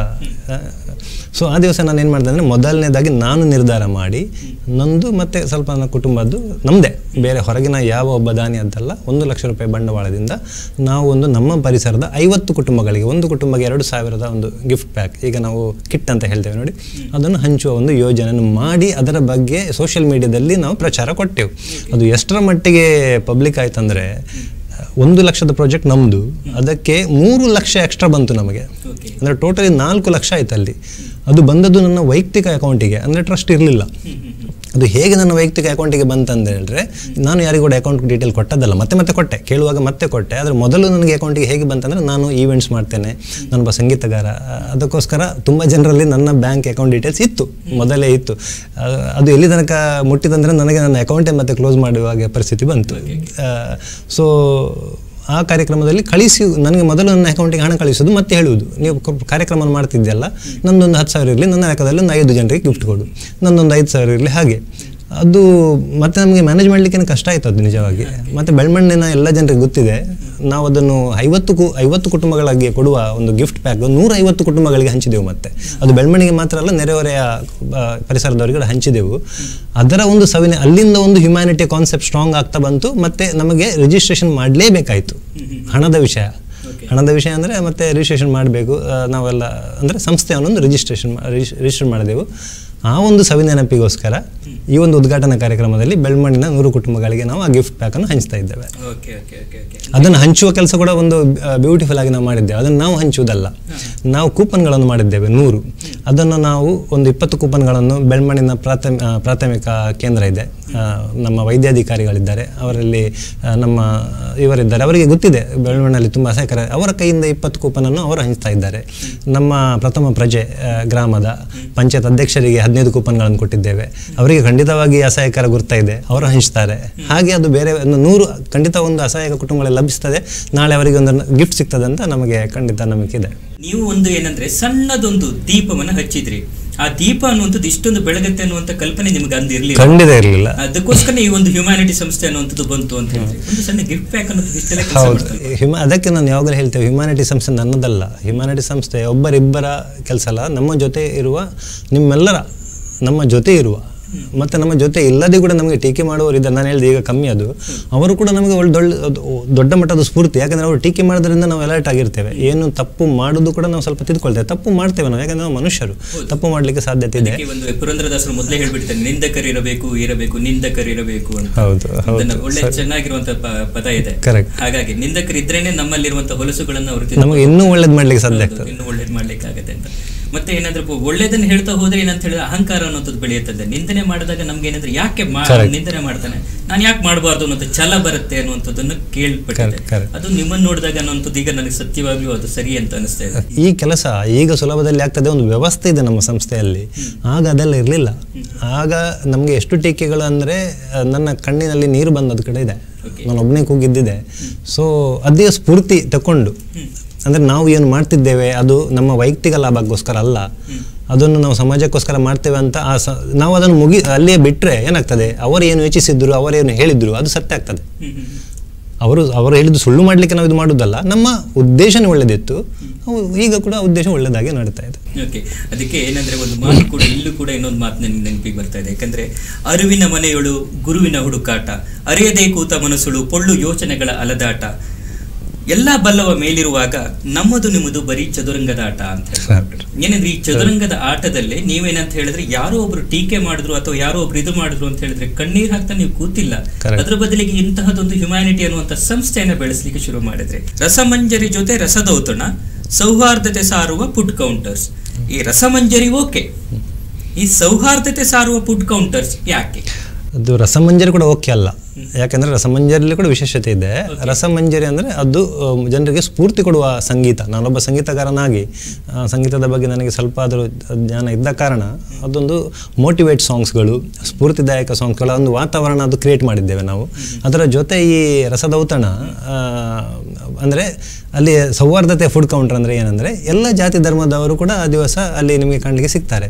[SPEAKER 3] ಸೊ ಆ ದಿವಸ ನಾನು ಏನು ಮಾಡಿದೆ ಅಂದರೆ ಮೊದಲನೇದಾಗಿ ನಾನು ನಿರ್ಧಾರ ಮಾಡಿ ನಂದು ಮತ್ತು ಸ್ವಲ್ಪ ನನ್ನ ಕುಟುಂಬದ್ದು ನಮ್ಮದೇ ಬೇರೆ ಹೊರಗಿನ ಯಾವ ಒಬ್ಬ ದಾನಿ ಅಂತಲ್ಲ ಒಂದು ಲಕ್ಷ ರೂಪಾಯಿ ಬಂಡವಾಳದಿಂದ ನಾವು ಒಂದು ನಮ್ಮ ಪರಿಸರದ ಐವತ್ತು ಕುಟುಂಬಗಳಿಗೆ ಒಂದು ಕುಟುಂಬಕ್ಕೆ ಎರಡು ಸಾವಿರದ ಒಂದು ಗಿಫ್ಟ್ ಪ್ಯಾಕ್ ಈಗ ನಾವು ಕಿಟ್ ಅಂತ ಹೇಳ್ತೇವೆ ನೋಡಿ ಅದನ್ನು ಹಂಚುವ ಒಂದು ಯೋಜನೆಯನ್ನು ಮಾಡಿ ಅದರ ಬಗ್ಗೆ ಸೋಷಿಯಲ್ ಮೀಡಿಯಾದಲ್ಲಿ ನಾವು ಪ್ರಚಾರ ಕೊಟ್ಟೆವು ಅದು ಎಷ್ಟರ ಮಟ್ಟಿಗೆ ಪಬ್ಲಿಕ್ ಆಯ್ತಂದರೆ ಒಂದು ಲಕ್ಷದ ಪ್ರಾಜೆಕ್ಟ್ ನಮ್ಮದು ಅದಕ್ಕೆ ಮೂರು ಲಕ್ಷ ಎಕ್ಸ್ಟ್ರಾ ಬಂತು ನಮಗೆ
[SPEAKER 2] ಓಕೆ
[SPEAKER 3] ಅಂದರೆ ಟೋಟಲಿ ನಾಲ್ಕು ಲಕ್ಷ ಆಯ್ತು ಅಲ್ಲಿ ಅದು ಬಂದದ್ದು ನನ್ನ ವೈಯಕ್ತಿಕ ಅಕೌಂಟಿಗೆ ಅಂದರೆ ಟ್ರಸ್ಟ್ ಇರಲಿಲ್ಲ ಅದು ಹೇಗೆ ನನ್ನ ವೈಯಕ್ತಿಕ ಅಕೌಂಟಿಗೆ ಬಂತಂತ ಹೇಳಿದ್ರೆ ನಾನು ಯಾರಿಗೂ ಕೂಡ ಅಕೌಂಟ್ ಡೀಟೇಲ್ ಕೊಟ್ಟದ್ದಲ್ಲ ಮತ್ತೆ ಮತ್ತೆ ಕೊಟ್ಟೆ ಕೇಳುವಾಗ ಮತ್ತೆ ಕೊಟ್ಟೆ ಆದರೆ ಮೊದಲು ನನಗೆ ಅಕೌಂಟಿಗೆ ಹೇಗೆ ಬಂತಂದರೆ ನಾನು ಈವೆಂಟ್ಸ್ ಮಾಡ್ತೇನೆ ನಾನೊಬ್ಬ ಸಂಗೀತಗಾರ ಆ, ಅದಕ್ಕೋಸ್ಕರ ತುಂಬ ಜನರಲ್ಲಿ ನನ್ನ ಬ್ಯಾಂಕ್ ಅಕೌಂಟ್ ಡೀಟೇಲ್ಸ್ ಇತ್ತು ಮೊದಲೇ ಇತ್ತು ಆ, ಅದು ಎಲ್ಲಿ ತನಕ ಮುಟ್ಟಿದಂದರೆ ನನಗೆ ನನ್ನ ಅಕೌಂಟೇ ಮತ್ತೆ ಕ್ಲೋಸ್ ಮಾಡುವಾಗ ಪರಿಸ್ಥಿತಿ ಬಂತು ಸೊ ಆ ಕಾರ್ಯಕ್ರಮದಲ್ಲಿ ಕಳಿಸಿ ನನಗೆ ಮೊದಲು ನನ್ನ ಅಕೌಂಟಿಗೆ ಹಣ ಕಳಿಸೋದು ಮತ್ತೆ ಹೇಳುವುದು ನೀವು ಕ- ಕಾರ್ಯಕ್ರಮ ಮಾಡ್ತಿದ್ದೆಲ್ಲ ನಂದೊಂದು ಹತ್ತು ಸಾವಿರ ಇರಲಿ ನನ್ನ ಲೆಕ್ಕದಲ್ಲಿ ಒಂದು ಐದು ಜನರಿಗೆ ಗಿಫ್ಟ್ ಕೊಡು ನಂದೊಂದು ಐದು ಸಾವಿರ ಇರಲಿ ಹಾಗೆ ಅದು ಮತ್ತೆ ನಮಗೆ ಮ್ಯಾನೇಜ್ ಮಾಡಲಿಕ್ಕೆ ಕಷ್ಟ ಆಯ್ತು ಅದು ನಿಜವಾಗಿ ಮತ್ತು ಬೆಳ್ಮಣ್ಣಿನ ಎಲ್ಲ ಜನರಿಗೆ ಗೊತ್ತಿದೆ ನಾವು ಅದನ್ನು ಐವತ್ತು ಕು ಐವತ್ತು ಕುಟುಂಬಗಳಿಗೆ ಕೊಡುವ ಒಂದು ಗಿಫ್ಟ್ ಪ್ಯಾಕ್ ನೂರ ಐವತ್ತು ಕುಟುಂಬಗಳಿಗೆ ಹಂಚಿದೆವು ಮತ್ತೆ ಅದು ಬೆಳ್ಮಣ್ಣಿಗೆ ಮಾತ್ರ ಅಲ್ಲ ನೆರೆಹೊರೆಯ ಆ, ಪರಿಸರದವರಿಗೆ ಕೂಡ ಹಂಚಿದೆವು ಅದರ ಒಂದು ಸವಿನೆ ಅಲ್ಲಿಂದ ಒಂದು ಹ್ಯುಮ್ಯಾನಿಟಿ ಕಾನ್ಸೆಪ್ಟ್ ಸ್ಟ್ರಾಂಗ್ ಆಗ್ತಾ ಬಂತು ಮತ್ತೆ ನಮಗೆ ರಿಜಿಸ್ಟ್ರೇಷನ್ ಮಾಡಲೇಬೇಕಾಯಿತು ಹಣದ ವಿಷಯ ಹಣದ ವಿಷಯ ಅಂದರೆ ಮತ್ತೆ ರಿಜಿಸ್ಟ್ರೇಷನ್ ಮಾಡಬೇಕು ನಾವೆಲ್ಲ ಅಂದರೆ ಸಂಸ್ಥೆಯನ್ನೊಂದು ರಿಜಿಸ್ಟ್ರೇಷನ್ ರಿಜಿಸ್ಟರ್ ಮಾಡಿದೆವು ಆ ಒಂದು ಸವಿನೆನಪಿಗೋಸ್ಕರ ಈ ಒಂದು ಉದ್ಘಾಟನಾ ಕಾರ್ಯಕ್ರಮದಲ್ಲಿ ಬೆಳ್ಮಣ್ಣಿನ ನೂರು ಕುಟುಂಬಗಳಿಗೆ ನಾವು ಆ ಗಿಫ್ಟ್ ಪ್ಯಾಕನ್ನು ಹಂಚ್ತಾ ಇದ್ದೇವೆ
[SPEAKER 2] ಓಕೆ ಓಕೆ ಓಕೆ ಓಕೆ
[SPEAKER 3] ಅದನ್ನು ಹಂಚುವ ಕೆಲಸ ಕೂಡ ಒಂದು ಬ್ಯೂಟಿಫುಲ್ ಆಗಿ ನಾವು ಮಾಡಿದ್ದೇವೆ ಅದನ್ನು ನಾವು ಹಂಚುವುದಲ್ಲ ನಾವು ಕೂಪನ್ಗಳನ್ನು ಮಾಡಿದ್ದೇವೆ ನೂರು ಅದನ್ನು ನಾವು ಒಂದು ಇಪ್ಪತ್ತು ಕೂಪನ್ಗಳನ್ನು ಬೆಳ್ಮಣ್ಣಿನ ಪ್ರಾಥಮಿ ಆ, ಪ್ರಾಥಮಿಕ ಕೇಂದ್ರ ಇದೆ ಆ, ನಮ್ಮ ವೈದ್ಯಾಧಿಕಾರಿಗಳಿದ್ದಾರೆ ಅವರಲ್ಲಿ ಆ, ನಮ್ಮ ಇವರಿದ್ದಾರೆ ಅವರಿಗೆ ಗೊತ್ತಿದೆ ಬೆಳ್ಮಣ್ಣಲ್ಲಿ ತುಂಬ ಅಸಹ್ಯಕರ ಅವರ ಕೈಯಿಂದ ಇಪ್ಪತ್ತು ಕೂಪನನ್ನು ಅವರು ಹಂಚ್ತಾ ಇದ್ದಾರೆ ನಮ್ಮ ಪ್ರಥಮ ಪ್ರಜೆ ಆ, ಗ್ರಾಮದ ಪಂಚಾಯತ್ ಅಧ್ಯಕ್ಷರಿಗೆ ಹದಿನೈದು ಕೂಪನ್ಗಳನ್ನು ಕೊಟ್ಟಿದ್ದೇವೆ ಅವರಿಗೆ ಖಂಡಿತವಾಗಿ ಅಸಹಾಯಕರ ಗುರ್ತ ಇದೆ ಅವರು ಹಂಚ್ತಾರೆ ಹಾಗೆ ಅದು ಬೇರೆ ಒಂದು ನೂರು ಖಂಡಿತ ಒಂದು ಅಸಹಾಯಕ ಕುಟುಂಬಗಳಲ್ಲಿ ಲಭಿಸ್ತದೆ ನಾಳೆ ಅವರಿಗೆ ಒಂದು ಗಿಫ್ಟ್ ಸಿಗ್ತದೆ ಅಂತ ನಮಗೆ ಖಂಡಿತ ನಂಬಿಕೆ ಇದೆ
[SPEAKER 2] ನೀವು ಒಂದು ಏನಂದ್ರೆ ಸಣ್ಣದೊಂದು ದೀಪವನ್ನ ಹಚ್ಚಿದ್ರಿ ಆ ದೀಪ ಅನ್ನುವಂಥದ್ದು ಇಷ್ಟೊಂದು ಬೆಳಗತ್ತೆ ಅನ್ನುವಂಥ ಕಲ್ಪನೆ ನಿಮ್ಗೆ ಅಂದಿರ್ಲಿಲ್ಲ
[SPEAKER 3] ಖಂಡಿತ ಇರಲಿಲ್ಲ
[SPEAKER 2] ಅದಕ್ಕೋಸ್ಕರ ಈ ಒಂದು ಹ್ಯುಮ್ಯಾನಿಟಿ ಸಂಸ್ಥೆ ಅನ್ನುವಂಥದ್ದು ಬಂತು ಅಂತ ಹೇಳಿದ್ರೆ ಒಂದು ಸಣ್ಣ ಗಿಫ್ಟ್ ಪ್ಯಾಕ್ ಅನ್ನೋದು ಇಷ್ಟೆಲ್ಲ ಕೆಲಸ
[SPEAKER 3] ಹೌದು
[SPEAKER 2] ಮಾಡ್ತಲ್ವಾ?
[SPEAKER 3] ಹಿಮ ಅದಕ್ಕೆ ನಾನು ಯಾವಾಗಲೂ ಹೇಳ್ತೇವೆ ಹ್ಯುಮ್ಯಾನಿಟಿ ಸಂಸ್ಥೆ ನನ್ನದಲ್ಲ ಹ್ಯುಮ್ಯಾನಿಟಿ ಸಂಸ್ಥೆ ಒಬ್ಬರಿಬ್ಬರ ಕೆಲಸ ಅಲ್ಲ ನಮ್ಮ ಜೊತೆ ಇರುವ ನಿಮ್ಮೆಲ್ಲರ ನಮ್ಮ ಜೊತೆ ಇರುವ ಮತ್ತು ನಮ್ಮ ಜೊತೆ ಇಲ್ಲದೆ ಕೂಡ ನಮಗೆ ಟೀಕೆ ಮಾಡುವವರು ಇದ್ದಾರೆ ನಾನು ಹೇಳಿದೆ ಈಗ ಕಮ್ಮಿ ಅದು ಅವರು ಕೂಡ ನಮಗೆ ಒಳ್ಳೆ ದೊಡ್ಡ ದೊಡ್ಡ ಮಟ್ಟದ ಸ್ಫೂರ್ತಿ ಯಾಕಂದರೆ ಅವರು ಟೀಕೆ ಮಾಡೋದ್ರಿಂದ ನಾವು ಅಲರ್ಟ್ ಆಗಿರ್ತೇವೆ ಏನು ತಪ್ಪು ಮಾಡೋದು ಕೂಡ ನಾವು ಸ್ವಲ್ಪ ತಿದ್ಕೊಳ್ತೇವೆ ತಪ್ಪು ಮಾಡ್ತೇವೆ ನಾವು ಯಾಕಂದರೆ ನಾವು ಮನುಷ್ಯರು ತಪ್ಪು ಮಾಡಲಿಕ್ಕೆ ಸಾಧ್ಯತೆ ಇದೆ
[SPEAKER 2] ಅದಕ್ಕೆ ಒಂದು ಪುರಂದ್ರದಾಸರು ಮೊದಲೇ ಹೇಳ್ಬಿಡ್ತಾರೆ ನಿಂದಕರಿರಬೇಕು ಇರಬೇಕು ನಿಂದಕರಿರಬೇಕು ಅಂತ
[SPEAKER 3] ಹೌದು ಹೌದು
[SPEAKER 2] ಅದನ್ನ ಒಳ್ಳೆ ಚೆನ್ನಾಗಿರುವಂತ ಪ- ಪದ ಇದೆ
[SPEAKER 3] Correct.
[SPEAKER 2] ಹಾಗಾಗಿ ನಿಂದಕರಿದ್ರೇನೆ ನಮ್ಮಲ್ಲಿರುವಂತ ಹೊಲಸುಗಳನ್ನ ಅವರು
[SPEAKER 3] ನಮಗೆ ಇನ್ನೂ ಒಳ್ಳೇದು ಮಾಡಲಿಕ್ಕೆ ಸಾಧ್ಯ ಆಗ್ತದೆ
[SPEAKER 2] ಇನ್ನು ಒಳ್ಳೇದು ಮಾಡ್ಲಿಕ್ಕೆ ಆಗತ್ತೆ ಅಂತ ಮತ್ತೆ ಏನಾದ್ರೆ ಪ- ಒಳ್ಳೇದನ್ನ ಹೇಳ್ತಾ ಹೋದ್ರೆ ಏನಂತ ಹೇಳಿದ್ರೆ ಅಹಂಕಾರ ಅನ್ನೋದು ಬೆಳೆಯುತ್ತದೆ ನಿಂದನೆ ಮಾಡಿದಾಗ ನಮ್ಗೆ ಏನಾದ್ರೆ ಯಾಕೆ ಮಾ- ನಿಂದನೆ ಮಾಡ್ತಾನೆ ನಾನು ಯಾಕೆ ಮಾಡಬಾರ್ದು ಅನ್ನೋದು ಛಲ ಬರುತ್ತೆ ಅನ್ನುವಂಥದ್ದನ್ನು ಕೇಳ್ಪಟ್ಟಿದೆ
[SPEAKER 3] Correct, correct.
[SPEAKER 2] ಅದು ನಿಮ್ಮನ್ನ ನೋಡಿದಾಗ ಅನ್ನುವಂಥದ್ದು ಈಗ ನನಗೆ ಸತ್ಯವಾಗ್ಲೂ ಅದು ಸರಿ ಅಂತ ಅನಿಸ್ತಾ ಇದೆ
[SPEAKER 3] ಈ ಕೆಲಸ ಈಗ ಸುಲಭದಲ್ಲಿ ಆಗ್ತದೆ ಒಂದು ವ್ಯವಸ್ಥೆ ಇದೆ ನಮ್ಮ ಸಂಸ್ಥೆಯಲ್ಲಿ ಆಗ ಅದೆಲ್ಲ ಇರಲಿಲ್ಲ ಆಗ ನಮಗೆ ಎಷ್ಟು ಟೀಕೆಗಳು ಅಂದರೆ ನನ್ನ ಕಣ್ಣಿನಲ್ಲಿ ನೀರು ಬಂದದ ಕಡೆ ಇದೆ ನಾನು ಒಬ್ಬನೇ ಕೂಗಿದ್ದಿದೆ ಸೊ ಅದೇ ಸ್ಫೂರ್ತಿ ತಕೊಂಡು ಅಂದರೆ ನಾವು ಏನು ಮಾಡ್ತಿದ್ದೇವೆ ಅದು ನಮ್ಮ ವೈಯಕ್ತಿಕ ಲಾಭಕ್ಕೋಸ್ಕರ ಅಲ್ಲ ಅದನ್ನು ನಾವು ಸಮಾಜಕ್ಕೋಸ್ಕರ ಮಾಡ್ತೇವೆ ಅಂತ ಆ ಸ ನಾವು ಅದನ್ನು ಮುಗಿ ಅಲ್ಲಿಯೇ ಬಿಟ್ಟರೆ ಏನಾಗ್ತದೆ ಅವರು ಏನು ಯೋಚಿಸಿದ್ರು ಅವರೇನು ಹೇಳಿದ್ರು ಅದು ಸತ್ಯ ಆಗ್ತದೆ
[SPEAKER 2] ಹ್ಮ್ ಹ್ಮ್ ಹ್ಮ್.
[SPEAKER 3] ಅವರು ಅವರು ಹೇಳಿದ್ದು ಸುಳ್ಳು ಮಾಡಲಿಕ್ಕೆ ನಾವು ಇದು ಮಾಡೋದಲ್ಲ ನಮ್ಮ ಉದ್ದೇಶನೇ ಒಳ್ಳೆದಿತ್ತು ಅವು ಈಗ ಕೂಡ ಆ ಉದ್ದೇಶ ಒಳ್ಳೆದಾಗಿ ನಡೀತಾ ಇದೆ
[SPEAKER 2] ಓಕೆ ಅದಕ್ಕೆ ಏನಂದ್ರೆ ಒಂದು ಮಾತು ಕೂಡ ಇಲ್ಲೂ ಕೂಡ ಇನ್ನೊಂದು ಮಾತು ನನಗೆ ನೆನಪಿಗೆ ಬರ್ತಾ ಇದೆ ಯಾಕಂದ್ರೆ ಅರಿವಿನ ಮನೆಯೊಳು ಗುರುವಿನ ಹುಡುಕಾಟ ಅರಿಯದೇ ಕೂತ ಮನಸ್ಸುಳು ಪೊಳ್ಳು ಯೋಚನೆಗಳ ಅಲದಾಟ ಎಲ್ಲ ಬಲ್ಲವ ಮೇಲಿರುವಾಗ ನಮ್ಮದು ನಿಮ್ಮದು ಬರೀ ಚದುರಂಗದ ಆಟ ಅಂತ ಹೇಳ್ಬಿಟ್ರು. ಏನಂದ್ರೆ ಈ ಚದುರಂಗದ ಆಟದಲ್ಲಿ ನೀವೇನಂತ ಹೇಳಿದ್ರೆ ಯಾರೋ ಒಬ್ರು ಟೀಕೆ ಮಾಡಿದ್ರು ಅಥವಾ ಯಾರೋ ಒಬ್ರು ಇದು ಮಾಡಿದ್ರು ಅಂತ ಹೇಳಿದ್ರೆ ಕಣ್ಣೀರ್ ಹಾಕ್ತಾ ನೀವು ಕೂತಿಲ್ಲ
[SPEAKER 3] Correct.
[SPEAKER 2] ಅದ್ರ ಬದಲಿಗೆ ಇಂತಹದೊಂದು ಹ್ಯುಮ್ಯಾನಿಟಿ ಅನ್ನುವಂಥ ಸಂಸ್ಥೆಯನ್ನ ಬೆಳೆಸಲಿಕ್ಕೆ ಶುರು ಮಾಡಿದ್ರೆ ರಸಮಂಜರಿ ಜೊತೆ ರಸದೌತಣ ಸೌಹಾರ್ದತೆ ಸಾರುವ ಫುಡ್ ಕೌಂಟರ್ಸ್ ಈ ರಸಮಂಜರಿ ಓಕೆ ಈ ಸೌಹಾರ್ದತೆ ಸಾರುವ ಫುಡ್ ಕೌಂಟರ್ಸ್ ಯಾಕೆ
[SPEAKER 3] ಅದು ರಸಮಂಜರಿ ಕೂಡ ಓಕೆ ಅಲ್ಲ ಯಾಕಂದ್ರೆ ರಸಮಂಜರಿಲಿ ಕೂಡ ವಿಶೇಷತೆ ಇದೆ ರಸಮಂಜರಿ ಅಂದರೆ ಅದು ಆ, ಜನರಿಗೆ ಸ್ಫೂರ್ತಿ ಕೊಡುವ ಸಂಗೀತ ನಾನೊಬ್ಬ ಸಂಗೀತಗಾರನಾಗಿ ಆ, ಸಂಗೀತದ ಬಗ್ಗೆ ನನಗೆ ಸ್ವಲ್ಪ ಆದರೂ ಜ್ಞಾನ ಇದ್ದ ಕಾರಣ ಅದೊಂದು ಮೋಟಿವೇಟ್ ಸಾಂಗ್ಸ್ಗಳು ಸ್ಫೂರ್ತಿದಾಯಕ ಸಾಂಗ್ಸ್ಗಳ ಒಂದು ವಾತಾವರಣ ಅದು ಕ್ರಿಯೇಟ್ ಮಾಡಿದ್ದೇವೆ ನಾವು ಅದರ ಜೊತೆ ಈ ರಸದೌತಣ ಆ, ಅಂದರೆ ಅಲ್ಲಿ ಸೌಹಾರ್ದತೆ ಫುಡ್ ಕೌಂಟರ್ ಅಂದರೆ ಏನಂದರೆ ಎಲ್ಲ ಜಾತಿ ಧರ್ಮದವರು ಕೂಡ ಆ ದಿವಸ ಅಲ್ಲಿ ನಿಮಗೆ ಕಾಣಲಿಕ್ಕೆ ಸಿಗ್ತಾರೆ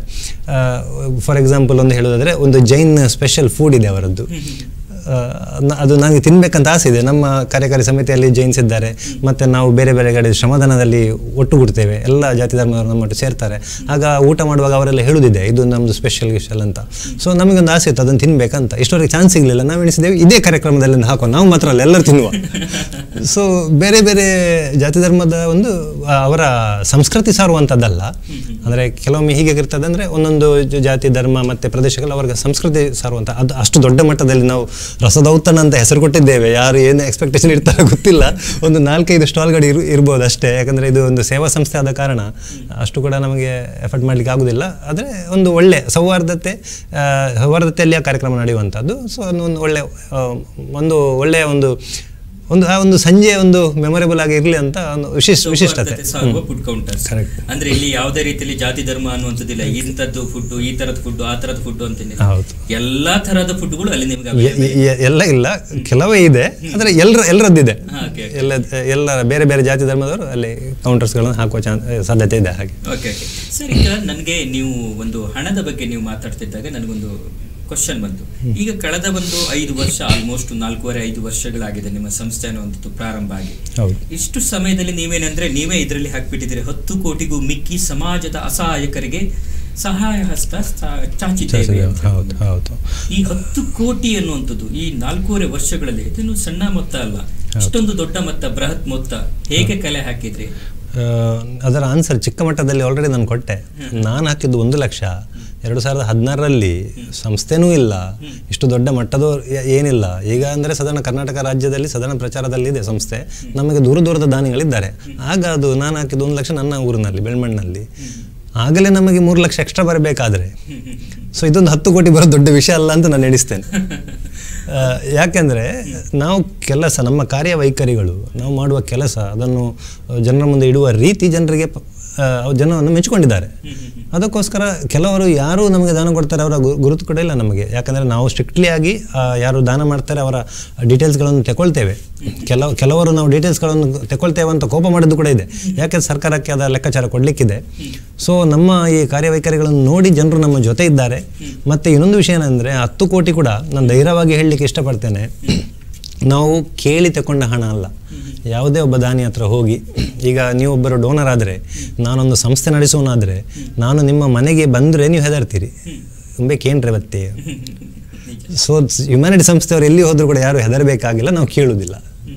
[SPEAKER 3] ಫಾರ್ ಎಕ್ಸಾಂಪಲ್ ಒಂದು ಹೇಳೋದಾದರೆ ಒಂದು ಜೈನ್ ಸ್ಪೆಷಲ್ ಫುಡ್ ಇದೆ ಅವರದ್ದು ಆ, ನ- ಅದು ನನಗೆ ತಿನ್ಬೇಕಂತ ಆಸೆ ಇದೆ ನಮ್ಮ ಕಾರ್ಯಕಾರಿ ಸಮಿತಿಯಲ್ಲಿ ಜೈನ್ಸ್ ಇದ್ದಾರೆ ಮತ್ತು ನಾವು ಬೇರೆ ಬೇರೆ ಕಡೆ ಶ್ರಮದಾನದಲ್ಲಿ ಒಟ್ಟುಗೂಡ್ತೇವೆ ಎಲ್ಲ ಜಾತಿ ಧರ್ಮದವರು ನಮ್ಮೊಟ್ಟು ಸೇರ್ತಾರೆ ಆಗ ಊಟ ಮಾಡುವಾಗ ಅವರೆಲ್ಲ ಹೇಳುದಿದೆ ಇದು ನಮ್ಮದು ಸ್ಪೆಷಲ್ ಗಿಶಲ್ ಅಂತ ಸೊ ನಮಗೊಂದು ಆಸೆ ಇತ್ತು ಅದನ್ನು ತಿನ್ಬೇಕಂತ ಇಷ್ಟವರೆಗೆ ಚಾನ್ಸ್ ಸಿಗಲಿಲ್ಲ ನಾವು ಎಣಿಸಿದ್ದೇವೆ ಇದೇ ಕಾರ್ಯಕ್ರಮದಲ್ಲಿ ಒಂದು ಹಾಕೋ ನಾವು ಮಾತ್ರ ಅಲ್ಲ ಎಲ್ಲರೂ ತಿನ್ನುವ ಸೊ ಬೇರೆ ಬೇರೆ ಜಾತಿ ಧರ್ಮದ ಒಂದು ಆ, ಅವರ ಸಂಸ್ಕೃತಿ ಸಾರುವಂಥದ್ದಲ್ಲ ಅಂದರೆ ಕೆಲವೊಮ್ಮೆ ಹೀಗೆ ಇರ್ತದೆ ಅಂದರೆ ಒಂದೊಂದು ಜ- ಜಾತಿ ಧರ್ಮ ಮತ್ತು ಪ್ರದೇಶಗಳು ಅವ್ರಿಗೆ ಸಂಸ್ಕೃತಿ ಸಾರುವಂಥ ಅದು ಅಷ್ಟು ದೊಡ್ಡ ಮಟ್ಟದಲ್ಲಿ ನಾವು ರಸದೌತಣ ಅಂತ ಹೆಸರು ಕೊಟ್ಟಿದ್ದೇವೆ ಯಾರು ಏನು ಎಕ್ಸ್ಪೆಕ್ಟೇಷನ್ ಇರ್ತಾರೋ ಗೊತ್ತಿಲ್ಲ ಒಂದು ನಾಲ್ಕೈದು ಸ್ಟಾಲ್ಗಳು ಇರು ಇರ್ಬೋದು ಅಷ್ಟೇ ಯಾಕಂದರೆ ಇದು ಒಂದು ಸೇವಾ ಸಂಸ್ಥೆ ಆದ ಕಾರಣ ಅಷ್ಟು ಕೂಡ ನಮಗೆ ಎಫರ್ಟ್ ಮಾಡಲಿಕ್ಕೆ ಆಗೋದಿಲ್ಲ ಆದರೆ ಒಂದು ಒಳ್ಳೆ ಸೌಹಾರ್ದತೆ ಆ, ಸೌಹಾರ್ದತೆಯಲ್ಲಿ ಆ ಕಾರ್ಯಕ್ರಮ ನಡೆಯುವಂಥದ್ದು ಸೊ ಒಂದು ಒಳ್ಳೆ ಆ, ಒಂದು ಒಳ್ಳೆಯ ಒಂದು ಒಂದು ಆ ಒಂದು ಸಂಜೆ ಒಂದು ಮೆಮೊರೇಬಲ್ ಆಗಿ ಇರಲಿ ಅಂತ ಒಂದು ವಿಶಿಷ್ಟ ವಿಶಿಷ್ಟತೆ
[SPEAKER 2] ಸೌಹಾರ್ದತೆ ಸಾರುವ ಫುಡ್ ಕೌಂಟರ್ಸ್
[SPEAKER 3] Correct.
[SPEAKER 2] ಅಂದ್ರೆ ಇಲ್ಲಿ ಯಾವುದೇ ರೀತಿಯಲ್ಲಿ ಜಾತಿ ಧರ್ಮ ಅನ್ನುವಂಥದ್ದಿಲ್ಲ ಇಂಥದ್ದು ಫುಡ್ ಈ ತರದ ಫುಡ್ ಆ ತರದ ಫುಡ್ ಅಂತೇನಿಲ್ಲ
[SPEAKER 3] ಹೌದು.
[SPEAKER 2] ಎಲ್ಲಾ ತರಹದ ಫುಡ್ಗಳು ಅಲ್ಲಿ ನಿಮ್ಗೆ
[SPEAKER 3] ಎ-
[SPEAKER 2] available ಇದೆ.
[SPEAKER 3] ಎ- ಎಲ್ಲ ಇಲ್ಲ ಕೆಲವೇ ಇದೆ ಆದರೆ ಎಲ್ಲರ ಎಲ್ಲರದ್ದಿದೆ
[SPEAKER 2] ಹಾ, okay, okay.
[SPEAKER 3] ಎಲ್ಲ ಎಲ್ಲ ಬೇರೆ ಬೇರೆ ಜಾತಿ ಧರ್ಮದವರು ಅಲ್ಲಿ ಕೌಂಟರ್ಸ್ಗಳನ್ನು ಹಾಕುವ ಚಾನ್ ಸಾಧ್ಯತೆ ಇದೆ ಹಾಗೆ
[SPEAKER 2] ಓಕೆ ಓಕೆ ಸರ್ ಈಗ ನನಗೆ ನೀವು ಒಂದು ಹಣದ ಬಗ್ಗೆ ನೀವು ಮಾತಾಡ್ತಿದ್ದಾಗ ನನಗೊಂದು ಕ್ವಶನ್ ಬಂತು ಈಗ ಕಳೆದ ಒಂದು ಐದು ವರ್ಷ ಆಲ್ಮೋಸ್ಟ್ ನಾಲ್ಕೂವರೆ ಐದು ವರ್ಷಗಳಾಗಿದೆ ನಿಮ್ಮ ಸಂಸ್ಥೆ ಅನ್ನುವಂಥದ್ದು ಪ್ರಾರಂಭ ಆಗಿ
[SPEAKER 3] ಹೌದು
[SPEAKER 2] ಇಷ್ಟು ಸಮಯದಲ್ಲಿ ನೀವೇನಂದ್ರೆ ನೀವೇ ಇದರಲ್ಲಿ ಹಾಕ್ಬಿಟ್ಟಿದ್ದೀರಿ ಹತ್ತು ಕೋಟಿಗೂ ಮಿಕ್ಕಿ ಸಮಾಜದ ಅಸಹಾಯಕರಿಗೆ ಸಹಾಯ ಹಸ್ತ ಸಾ- ಚಾಚಿದ್ದೇವೆ ಅಂತ
[SPEAKER 3] ಹೌದು ಹೌದು
[SPEAKER 2] ಈ ಹತ್ತು ಕೋಟಿ ಅನ್ನುವಂಥದ್ದು ಈ ನಾಲ್ಕೂವರೆ ವರ್ಷಗಳಲ್ಲಿ ಇದನ್ನು ಸಣ್ಣ ಮೊತ್ತ ಅಲ್ಲ ಇಷ್ಟೊಂದು ದೊಡ್ಡ ಮೊತ್ತ ಬೃಹತ್ ಮೊತ್ತ ಹೇಗೆ ಕಲೆ ಹಾಕಿದ್ರಿ
[SPEAKER 3] ಆ, ಅದರ ಆನ್ಸರ್ ಚಿಕ್ಕ ಮಟ್ಟದಲ್ಲಿ ಆಲ್ರೆಡಿ ನಾನು ಕೊಟ್ಟೆ ನಾನು ಹಾಕಿದ್ದು ಒಂದು ಲಕ್ಷ ಎರಡು ಸಾವಿರದ ಹದಿನಾರರಲ್ಲಿ ಸಂಸ್ಥೆನೂ ಇಲ್ಲ ಇಷ್ಟು ದೊಡ್ಡ ಮಟ್ಟದ ಏ- ಏನಿಲ್ಲ ಈಗ ಅಂದರೆ ಸಾಧಾರಣ ಕರ್ನಾಟಕ ರಾಜ್ಯದಲ್ಲಿ ಸಾಧಾರಣ ಪ್ರಚಾರದಲ್ಲಿದೆ ಸಂಸ್ಥೆ ನಮಗೆ ದೂರ ದೂರದ ದಾನಿಗಳಿದ್ದಾರೆ ಆಗ ಅದು ನಾನು ಹಾಕಿದ್ದು ಒಂದು ಲಕ್ಷ ನನ್ನ ಊರಿನಲ್ಲಿ ಬೆಳ್ಮಣ್ಣಲ್ಲಿ ಆಗಲೇ ನಮಗೆ ಮೂರು ಲಕ್ಷ ಎಕ್ಸ್ಟ್ರಾ ಬರಬೇಕಾದ್ರೆ ಸೊ ಇದೊಂದು ಹತ್ತು ಕೋಟಿ ಬರೋ ದೊಡ್ಡ ವಿಷಯ ಅಲ್ಲ ಅಂತ ನಾನು ಎಣಿಸ್ತೇನೆ ಆ, ಯಾಕೆಂದರೆ ನಾವು ಕೆಲಸ ನಮ್ಮ ಕಾರ್ಯವೈಖರಿಗಳು ನಾವು ಮಾಡುವ ಕೆಲಸ ಅದನ್ನು ಜನರ ಮುಂದೆ ಇಡುವ ರೀತಿ ಜನರಿಗೆ ಪ- ಆ, ಜನವನ್ನು ಮೆಚ್ಚಿಕೊಂಡಿದ್ದಾರೆ ಅದಕ್ಕೋಸ್ಕರ ಕೆಲವರು ಯಾರು ನಮಗೆ ದಾನ ಕೊಡ್ತಾರೆ ಅವರ ಗು- ಗುರುತು ಕೂಡ ಇಲ್ಲ ನಮಗೆ ಯಾಕಂದರೆ ನಾವು ಸ್ಟ್ರಿಕ್ಟ್ಲಿ ಆಗಿ ಆ, ಯಾರು ದಾನ ಮಾಡ್ತಾರೆ ಅವರ ಡೀಟೇಲ್ಸ್ಗಳನ್ನು ತಗೊಳ್ತೇವೆ ಕೆಲವು ಕೆಲವರು ನಾವು ಡೀಟೇಲ್ಸ್ಗಳನ್ನು ತಗೊಳ್ತೇವೆ ಅಂತ ಕೋಪ ಮಾಡಿದ್ದು ಕೂಡ ಇದೆ ಯಾಕೆ ಸರ್ಕಾರಕ್ಕೆ ಅದರ ಲೆಕ್ಕಾಚಾರ ಕೊಡಲಿಕ್ಕಿದೆ ಸೊ ನಮ್ಮ ಈ ಕಾರ್ಯವೈಖರಿಗಳನ್ನು ನೋಡಿ ಜನರು ನಮ್ಮ ಜೊತೆ ಇದ್ದಾರೆ ಮತ್ತು ಇನ್ನೊಂದು ವಿಷಯ ಏನಂದರೆ ಹತ್ತು ಕೋಟಿ ಕೂಡ ನಾನು ಧೈರ್ಯವಾಗಿ ಹೇಳಲಿಕ್ಕೆ ಇಷ್ಟಪಡ್ತೇನೆ ನಾವು ಕೇಳಿ ತಗೊಂಡ ಹಣ ಅಲ್ಲ ಯಾವುದೇ ಒಬ್ಬ ದಾನಿ ಹತ್ರ ಹೋಗಿ ಈಗ ನೀವೊಬ್ಬರು ಡೋನರ್ ಆದರೆ ನಾನೊಂದು ಸಂಸ್ಥೆ ನಡೆಸೋನಾದರೆ ನಾನು ನಿಮ್ಮ ಮನೆಗೆ ಬಂದರೆ ನೀವು ಹೆದರ್ತೀರಿ ಬೇಕೇನ್ರಿ ಬತ್ತಿ ಸೊ ಹ್ಯುಮ್ಯಾನಿಟಿ ಸಂಸ್ಥೆಯವರು ಎಲ್ಲಿ ಹೋದರೂ ಕೂಡ ಯಾರು ಹೆದರಬೇಕಾಗಿಲ್ಲ ನಾವು ಕೇಳುವುದಿಲ್ಲ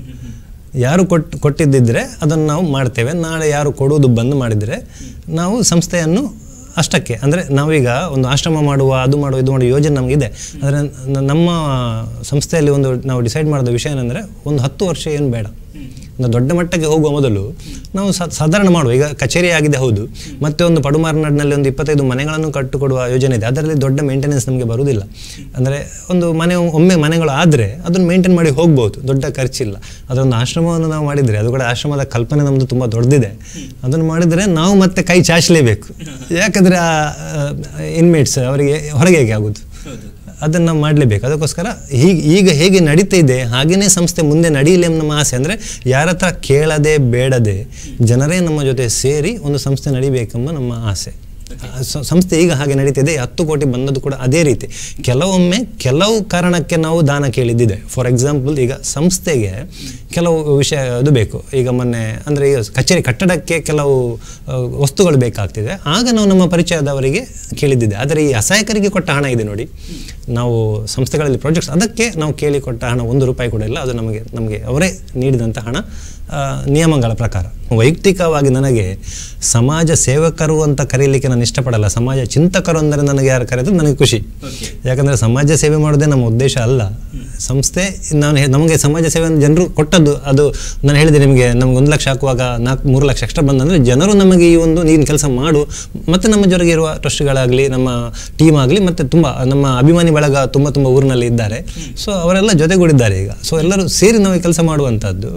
[SPEAKER 3] ಯಾರು ಕೊಟ್ಟು ಕೊಟ್ಟಿದ್ದಿದ್ರೆ ಅದನ್ನು ನಾವು ಮಾಡ್ತೇವೆ ನಾಳೆ ಯಾರು ಕೊಡುವುದು ಬಂದ್ ಮಾಡಿದರೆ ನಾವು ಸಂಸ್ಥೆಯನ್ನು ಅಷ್ಟಕ್ಕೆ ಅಂದರೆ ನಾವೀಗ ಒಂದು ಆಶ್ರಮ ಮಾಡುವ ಅದು ಮಾಡುವ ಇದು ಮಾಡುವ ಯೋಜನೆ ನಮಗಿದೆ ಆದರೆ ನ- ನಮ್ಮ ಸಂಸ್ಥೆಯಲ್ಲಿ ಒಂದು ನಾವು ಡಿಸೈಡ್ ಮಾಡಿದ ವಿಷಯ ಏನಂದರೆ ಒಂದು ಹತ್ತು ವರ್ಷ ಏನು ಬೇಡ ಒಂದು ದೊಡ್ಡ ಮಟ್ಟಕ್ಕೆ ಹೋಗುವ ಮೊದಲು ನಾವು ಸಾ- ಸಾಧಾರಣ ಮಾಡುವ ಈಗ ಕಚೇರಿ ಆಗಿದೆ ಹೌದು ಮತ್ತೆ ಒಂದು ಪಡುಮಾರ್ನಾಡಿನಲ್ಲಿ ಒಂದು ಇಪ್ಪತ್ತೈದು ಮನೆಗಳನ್ನು ಕಟ್ಟಿಕೊಡುವ ಯೋಜನೆ ಇದೆ ಅದರಲ್ಲಿ ದೊಡ್ಡ ಮೇಂಟೆನೆನ್ಸ್ ನಮಗೆ ಬರುವುದಿಲ್ಲ ಅಂದರೆ ಒಂದು ಮನೆ ಒಮ್ಮೆ ಮನೆಗಳು ಆದರೆ ಅದನ್ನು ಮೇಂಟೈನ್ ಮಾಡಿ ಹೋಗ್ಬೋದು ದೊಡ್ಡ ಖರ್ಚಿಲ್ಲ ಅದೊಂದು ಆಶ್ರಮವನ್ನು ನಾವು ಮಾಡಿದರೆ ಅದು ಕೂಡ ಆಶ್ರಮದ ಕಲ್ಪನೆ ನಮ್ಮದು ತುಂಬ ದೊಡ್ಡದಿದೆ ಅದನ್ನು ಮಾಡಿದರೆ ನಾವು ಮತ್ತೆ ಕೈ ಚಾಚಲೇಬೇಕು ಯಾಕಂದರೆ ಆ ಇನ್ಮೇಟ್ಸ್ ಅವರಿಗೆ ಹೊರಗೆ ಹೇಗೆ ಆಗೋದು ಅದನ್ನು ನಾವು ಮಾಡಲೇಬೇಕು ಅದಕ್ಕೋಸ್ಕರ ಹೀಗೆ ಈಗ ಹೇಗೆ ನಡೀತಾ ಇದೆ ಹಾಗೆಯೇ ಸಂಸ್ಥೆ ಮುಂದೆ ನಡೀಲಿ ಎಂಬ ನಮ್ಮ ಆಸೆ ಅಂದರೆ ಯಾರ ಹತ್ರ ಕೇಳದೆ ಬೇಡದೆ ಜನರೇ ನಮ್ಮ ಜೊತೆ ಸೇರಿ ಒಂದು ಸಂಸ್ಥೆ ನಡಿಬೇಕೆಂಬ ನಮ್ಮ ಆಸೆ ಸ- ಸಂಸ್ಥೆ ಈಗ ಹಾಗೆ ನಡೀತಿದೆ ಹತ್ತು ಕೋಟಿ ಬಂದದ್ದು ಕೂಡ ಅದೇ ರೀತಿ ಕೆಲವೊಮ್ಮೆ ಕೆಲವು ಕಾರಣಕ್ಕೆ ನಾವು ದಾನ ಕೇಳಿದ್ದಿದೆ ಫಾರ್ ಎಕ್ಸಾಂಪಲ್ ಈಗ ಸಂಸ್ಥೆಗೆ ಕೆಲವು ವಿಷಯ ಅದು ಬೇಕು ಈಗ ಮೊನ್ನೆ ಅಂದರೆ ಈಗ ಕಚೇರಿ ಕಟ್ಟಡಕ್ಕೆ ಕೆಲವು ಆ, ವಸ್ತುಗಳು ಬೇಕಾಗ್ತಿದೆ ಆಗ ನಾವು ನಮ್ಮ ಪರಿಚಯದವರಿಗೆ ಕೇಳಿದ್ದಿದೆ ಆದರೆ ಈ ಅಸಹಾಯಕರಿಗೆ ಕೊಟ್ಟ ಹಣ ಇದೆ ನೋಡಿ ನಾವು ಸಂಸ್ಥೆಗಳಲ್ಲಿ ಪ್ರಾಜೆಕ್ಟ್ಸ್ ಅದಕ್ಕೆ ನಾವು ಕೇಳಿ ಕೊಟ್ಟ ಹಣ ಒಂದು ರೂಪಾಯಿ ಕೂಡ ಇಲ್ಲ ಅದು ನಮಗೆ ನಮಗೆ ಅವರೇ ನೀಡಿದಂಥ ಹಣ ಆ, ನಿಯಮಗಳ ಪ್ರಕಾರ ವೈಯಕ್ತಿಕವಾಗಿ ನನಗೆ ಸಮಾಜ ಸೇವಕರು ಅಂತ ಕರೀಲಿಕ್ಕೆ ನಾನು ಇಷ್ಟಪಡಲ್ಲ ಸಮಾಜ ಚಿಂತಕರು ಅಂದರೆ ನನಗೆ ಯಾರು ಕರೆದ್ರೆ ನನಗೆ ಖುಷಿ ಯಾಕಂದರೆ ಸಮಾಜ ಸೇವೆ ಮಾಡೋದೇ ನಮ್ಮ ಉದ್ದೇಶ ಅಲ್ಲ ಸಂಸ್ಥೆ ನಾನು ಹೇ- ನಮಗೆ ಸಮಾಜ ಸೇವೆಯನ್ನು ಜನರು ಕೊಟ್ಟದ್ದು ಅದು ನಾನು ಹೇಳಿದೆ ನಿಮಗೆ ನಮ್ಗೆ ಒಂದು ಲಕ್ಷ ಹಾಕುವಾಗ ನಾಲ್ಕು ಮೂರು ಲಕ್ಷ ಎಕ್ಸ್ಟ್ರಾ ಬಂದಂದರೆ ಜನರು ನಮಗೆ ಈ ಒಂದು ನೀನು ಕೆಲಸ ಮಾಡು ಮತ್ತು ನಮ್ಮ ಜೊತೆಗೆ ಇರುವ ಟ್ರಸ್ಟ್ಗಳಾಗಲಿ ನಮ್ಮ ಟೀಮ್ ಆಗಲಿ ಮತ್ತು ತುಂಬ ನಮ್ಮ ಅಭಿಮಾನಿ ಬಳಗ ತುಂಬ ತುಂಬ ಊರಿನಲ್ಲಿ ಇದ್ದಾರೆ ಸೊ ಅವರೆಲ್ಲ ಜೊತೆಗೂಡಿದ್ದಾರೆ ಈಗ ಸೊ ಎಲ್ಲರೂ ಸೇರಿ ನಾವು ಈ ಕೆಲಸ ಮಾಡುವಂಥದ್ದು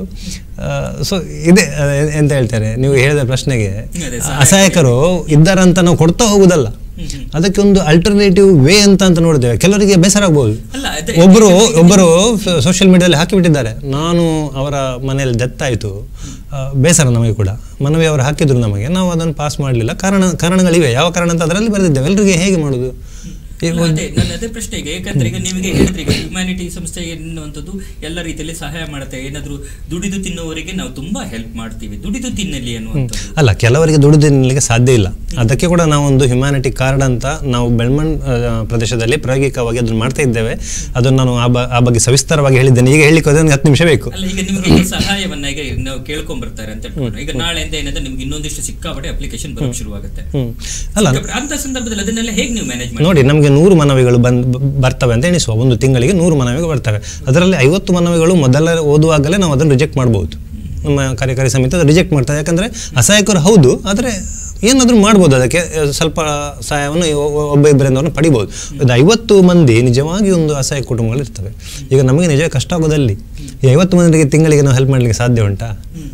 [SPEAKER 3] ಸೊ ಇದೆ ಆ, ಎ- ಎಂತ ಹೇಳ್ತಾರೆ ನೀವು ಹೇಳಿದ ಪ್ರಶ್ನೆಗೆ
[SPEAKER 2] ಅದೇ,
[SPEAKER 3] ಅಸಹಾಯಕರು ಇದ್ದಾರಂತ ನಾವು ಕೊಡ್ತಾ ಹೋಗುದಲ್ಲ ಅದಕ್ಕೆ ಒಂದು ಅಲ್ಟರ್ನೇಟಿವ್ ವೇ ಅಂತ ಅಂತ ನೋಡಿದ್ದೇವೆ ಕೆಲವರಿಗೆ ಬೇಸರ ಆಗ್ಬೋದು
[SPEAKER 2] ಅಲ್ಲ, ಅದೇ-
[SPEAKER 3] ಒಬ್ಬರು ಒಬ್ಬರು ಸೋಷಿಯಲ್ ಮೀಡಿಯಾದಲ್ಲಿ ಹಾಕಿಬಿಟ್ಟಿದ್ದಾರೆ ನಾನು ಅವರ ಮನೆಯಲ್ಲಿ ಡೆತ್ ಆಯಿತು ಬೇಸರ ನಮಗೆ ಕೂಡ ಮನವಿ ಅವರು ಹಾಕಿದ್ರು ನಮಗೆ ನಾವು ಅದನ್ನು ಪಾಸ್ ಮಾಡಲಿಲ್ಲ ಕಾರಣ ಕಾರಣಗಳಿವೆ ಯಾವ ಕಾರಣ ಅಂತ ಅದರಲ್ಲಿ ಬರೆದಿದ್ದೇವೆ ಎಲ್ಲರಿಗೆ ಹೇಗೆ ಮಾಡೋದು ಈ
[SPEAKER 2] ಅಲ್ಲ, ಅದೇ ನನ್ನ ಅದೇ ಪ್ರಶ್ನೆ ಈಗ ಯಾಕಂದ್ರೆ ಈಗ ನಿಮಗೆ ಹೇಳಿದ್ರಿ ಈಗ ಹ್ಯುಮ್ಯಾನಿಟಿ ಸಂಸ್ಥೆ ಎನ್ನುವಂಥದ್ದು ಎಲ್ಲ ರೀತಿಯಲ್ಲಿ ಸಹಾಯ ಮಾಡುತ್ತೆ ಏನಾದ್ರೂ ದುಡಿದು ತಿನ್ನುವವರಿಗೆ ನಾವು ತುಂಬಾ ಹೆಲ್ಪ್ ಮಾಡ್ತೀವಿ ದುಡಿದು ತಿನ್ನಲಿ ಅನ್ನುವಂಥದ್ದು
[SPEAKER 3] ಅಲ್ಲ ಕೆಲವರಿಗೆ ದುಡಿದು ತಿನ್ನಲಿಕ್ಕೆ ಸಾಧ್ಯ ಇಲ್ಲ ಅದಕ್ಕೆ ಕೂಡ ನಾವು ಒಂದು ಹ್ಯುಮ್ಯಾನಿಟಿ ಕಾರ್ಡ್ ಅಂತ ನಾವು ಬೆಳ್ಮಣ್ ಆ, ಪ್ರದೇಶದಲ್ಲಿ ಪ್ರಾಯೋಗಿಕವಾಗಿ ಅದನ್ನು ಮಾಡ್ತಾ ಇದ್ದೇವೆ ಅದನ್ನು ನಾನು ಆ ಬ- ಆ ಬಗ್ಗೆ ಸವಿಸ್ತಾರವಾಗಿ ಹೇಳಿದ್ದೇನೆ ಈಗ ಹೇಳಲಿಕ್ಕೆ ಹೋದ್ರೆ ನನಗೆ ಹತ್ತು ನಿಮಿಷ ಬೇಕು
[SPEAKER 2] ಅಲ್ಲ ಈಗ ನಿಮಗೆ ಈ ಸಹಾಯವನ್ನ ಈಗ ನಾವು ಕೇಳ್ಕೊಂಡ್ ಬರ್ತಾರೆ ಅಂತ ಇಟ್ಕೊಂಡು ಈಗ ನಾಳೆಯಿಂದ ಏನಂದ್ರೆ ನಿಮ್ಗೆ ಇನ್ನೊಂದಿಷ್ಟು ಸಿಕ್ಕಾಪಟ್ಟೆ ಅಪ್ಲಿಕೇಶನ್ ಬರೋಕ್ ಶುರುವಾಗುತ್ತೆ
[SPEAKER 3] ಹ್ಮ್. ಅಲ್ಲ
[SPEAKER 2] ಸಿಕ್ಕಾಪಟ್ಟೆ. ಅಂತ ಸಂದರ್ಭದಲ್ಲಿ ಅದನ್ನೆಲ್ಲ ಹೇಗೆ ನೀವು ಮ್ಯಾನೇಜ್ ಮಾಡಿ
[SPEAKER 3] ನೋಡಿ ನಮಗೆ ನೂರು ಮನವಿಗಳು ಬಂದ್ ಬ- ಬರ್ತವೆ ಅಂತ ಎಣಿಸುವ ಒಂದು ತಿಂಗಳಿಗೆ ನೂರು ಮನವಿಗಳು ಬರ್ತವೆ ಅದರಲ್ಲಿ ಐವತ್ತು ಮನವಿಗಳು ಮೊದಲ ಓದುವಾಗಲೇ ನಾವು ಅದನ್ನು ರಿಜೆಕ್ಟ್ ಮಾಡ್ಬೋದು ನಮ್ಮ ಕಾರ್ಯಕಾರಿ ಸಮಿತಿ ಅದು ರಿಜೆಕ್ಟ್ ಮಾಡ್ತಾರೆ ಯಾಕಂದರೆ ಅಸಹಾಯಕರು ಹೌದು ಆದರೆ ಏನಾದರೂ ಮಾಡ್ಬೋದು ಅದಕ್ಕೆ ಅಹ್, ಸ್ವಲ್ಪ ಸಹಾಯವನ್ನು ಒ- ಒ- ಒಬ್ಬ ಇಬ್ಬರಿಂದ ಪಡಿಬೋದು ಇದು ಐವತ್ತು ಮಂದಿ ನಿಜವಾಗಿ ಒಂದು ಅಸಹಾಯ ಕುಟುಂಬಗಳು ಇರ್ತವೆ ಈಗ ನಮಗೆ ನಿಜ ಕಷ್ಟ ಆಗೋದಲ್ಲಿ ಈ ಐವತ್ತು ಮಂದಿಗೆ ತಿಂಗಳಿಗೆ ನಾವು ಹೆಲ್ಪ್ ಮಾಡಲಿಕ್ಕೆ ಸಾಧ್ಯ ಉಂಟಾ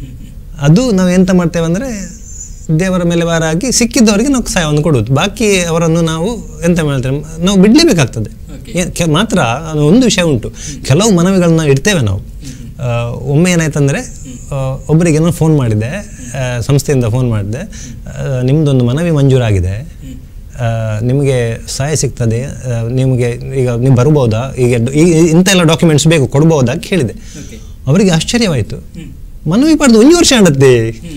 [SPEAKER 3] ಅದು ನಾವು ಎಂತ ಮಾಡ್ತೇವೆ ಅಂದರೆ ದೇವರ ಮೇಲೆ ಭಾರ ಹಾಕಿ ಸಿಕ್ಕಿದ್ದವರಿಗೆ ನಾವು ಸಹಾಯವನ್ನು ಕೊಡುವುದು ಬಾಕಿ ಅವರನ್ನು ನಾವು ಎಂತ ಮಾಡ್ತೇವೆ ನಾವು ಬಿಡಲೇಬೇಕಾಗ್ತದೆ ಏನ್- ಕೆ- ಮಾತ್ರ ಅದು ಒಂದು ವಿಷಯ ಉಂಟು ಕೆಲವು ಮನವಿಗಳನ್ನ ಇಡ್ತೇವೆ ನಾವು ಆ, ಒಮ್ಮೆ ಏನಾಯ್ತಂದರೆ ಒಬ್ಬರಿಗೆ ನಾನು ಫೋನ್ ಮಾಡಿದ್ದೆ ಆ, ಸಂಸ್ಥೆಯಿಂದ ಫೋನ್ ಮಾಡಿದೆ ಆ, ನಿಮ್ಮದೊಂದು ಮನವಿ ಮಂಜೂರಾಗಿದೆ ಆ, ನಿಮಗೆ ಸಹಾಯ ಸಿಗ್ತದೆ ಆ, ನಿಮಗೆ ಈಗ ನೀವು ಬರ್ಬೋದಾ ಈಗ ಡ- ಈ ಈ- ಇಂಥ ಎಲ್ಲ ಡಾಕ್ಯುಮೆಂಟ್ಸ್ ಬೇಕು ಕೊಡ್ಬೋದಾ ಕೇಳಿದೆ
[SPEAKER 2] Okay.
[SPEAKER 3] ಅವರಿಗೆ ಆಶ್ಚರ್ಯವಾಯಿತು ಮನವಿ ಪಡೆದು ಒಂದು ವರ್ಷ ಆಡತ್ತೆ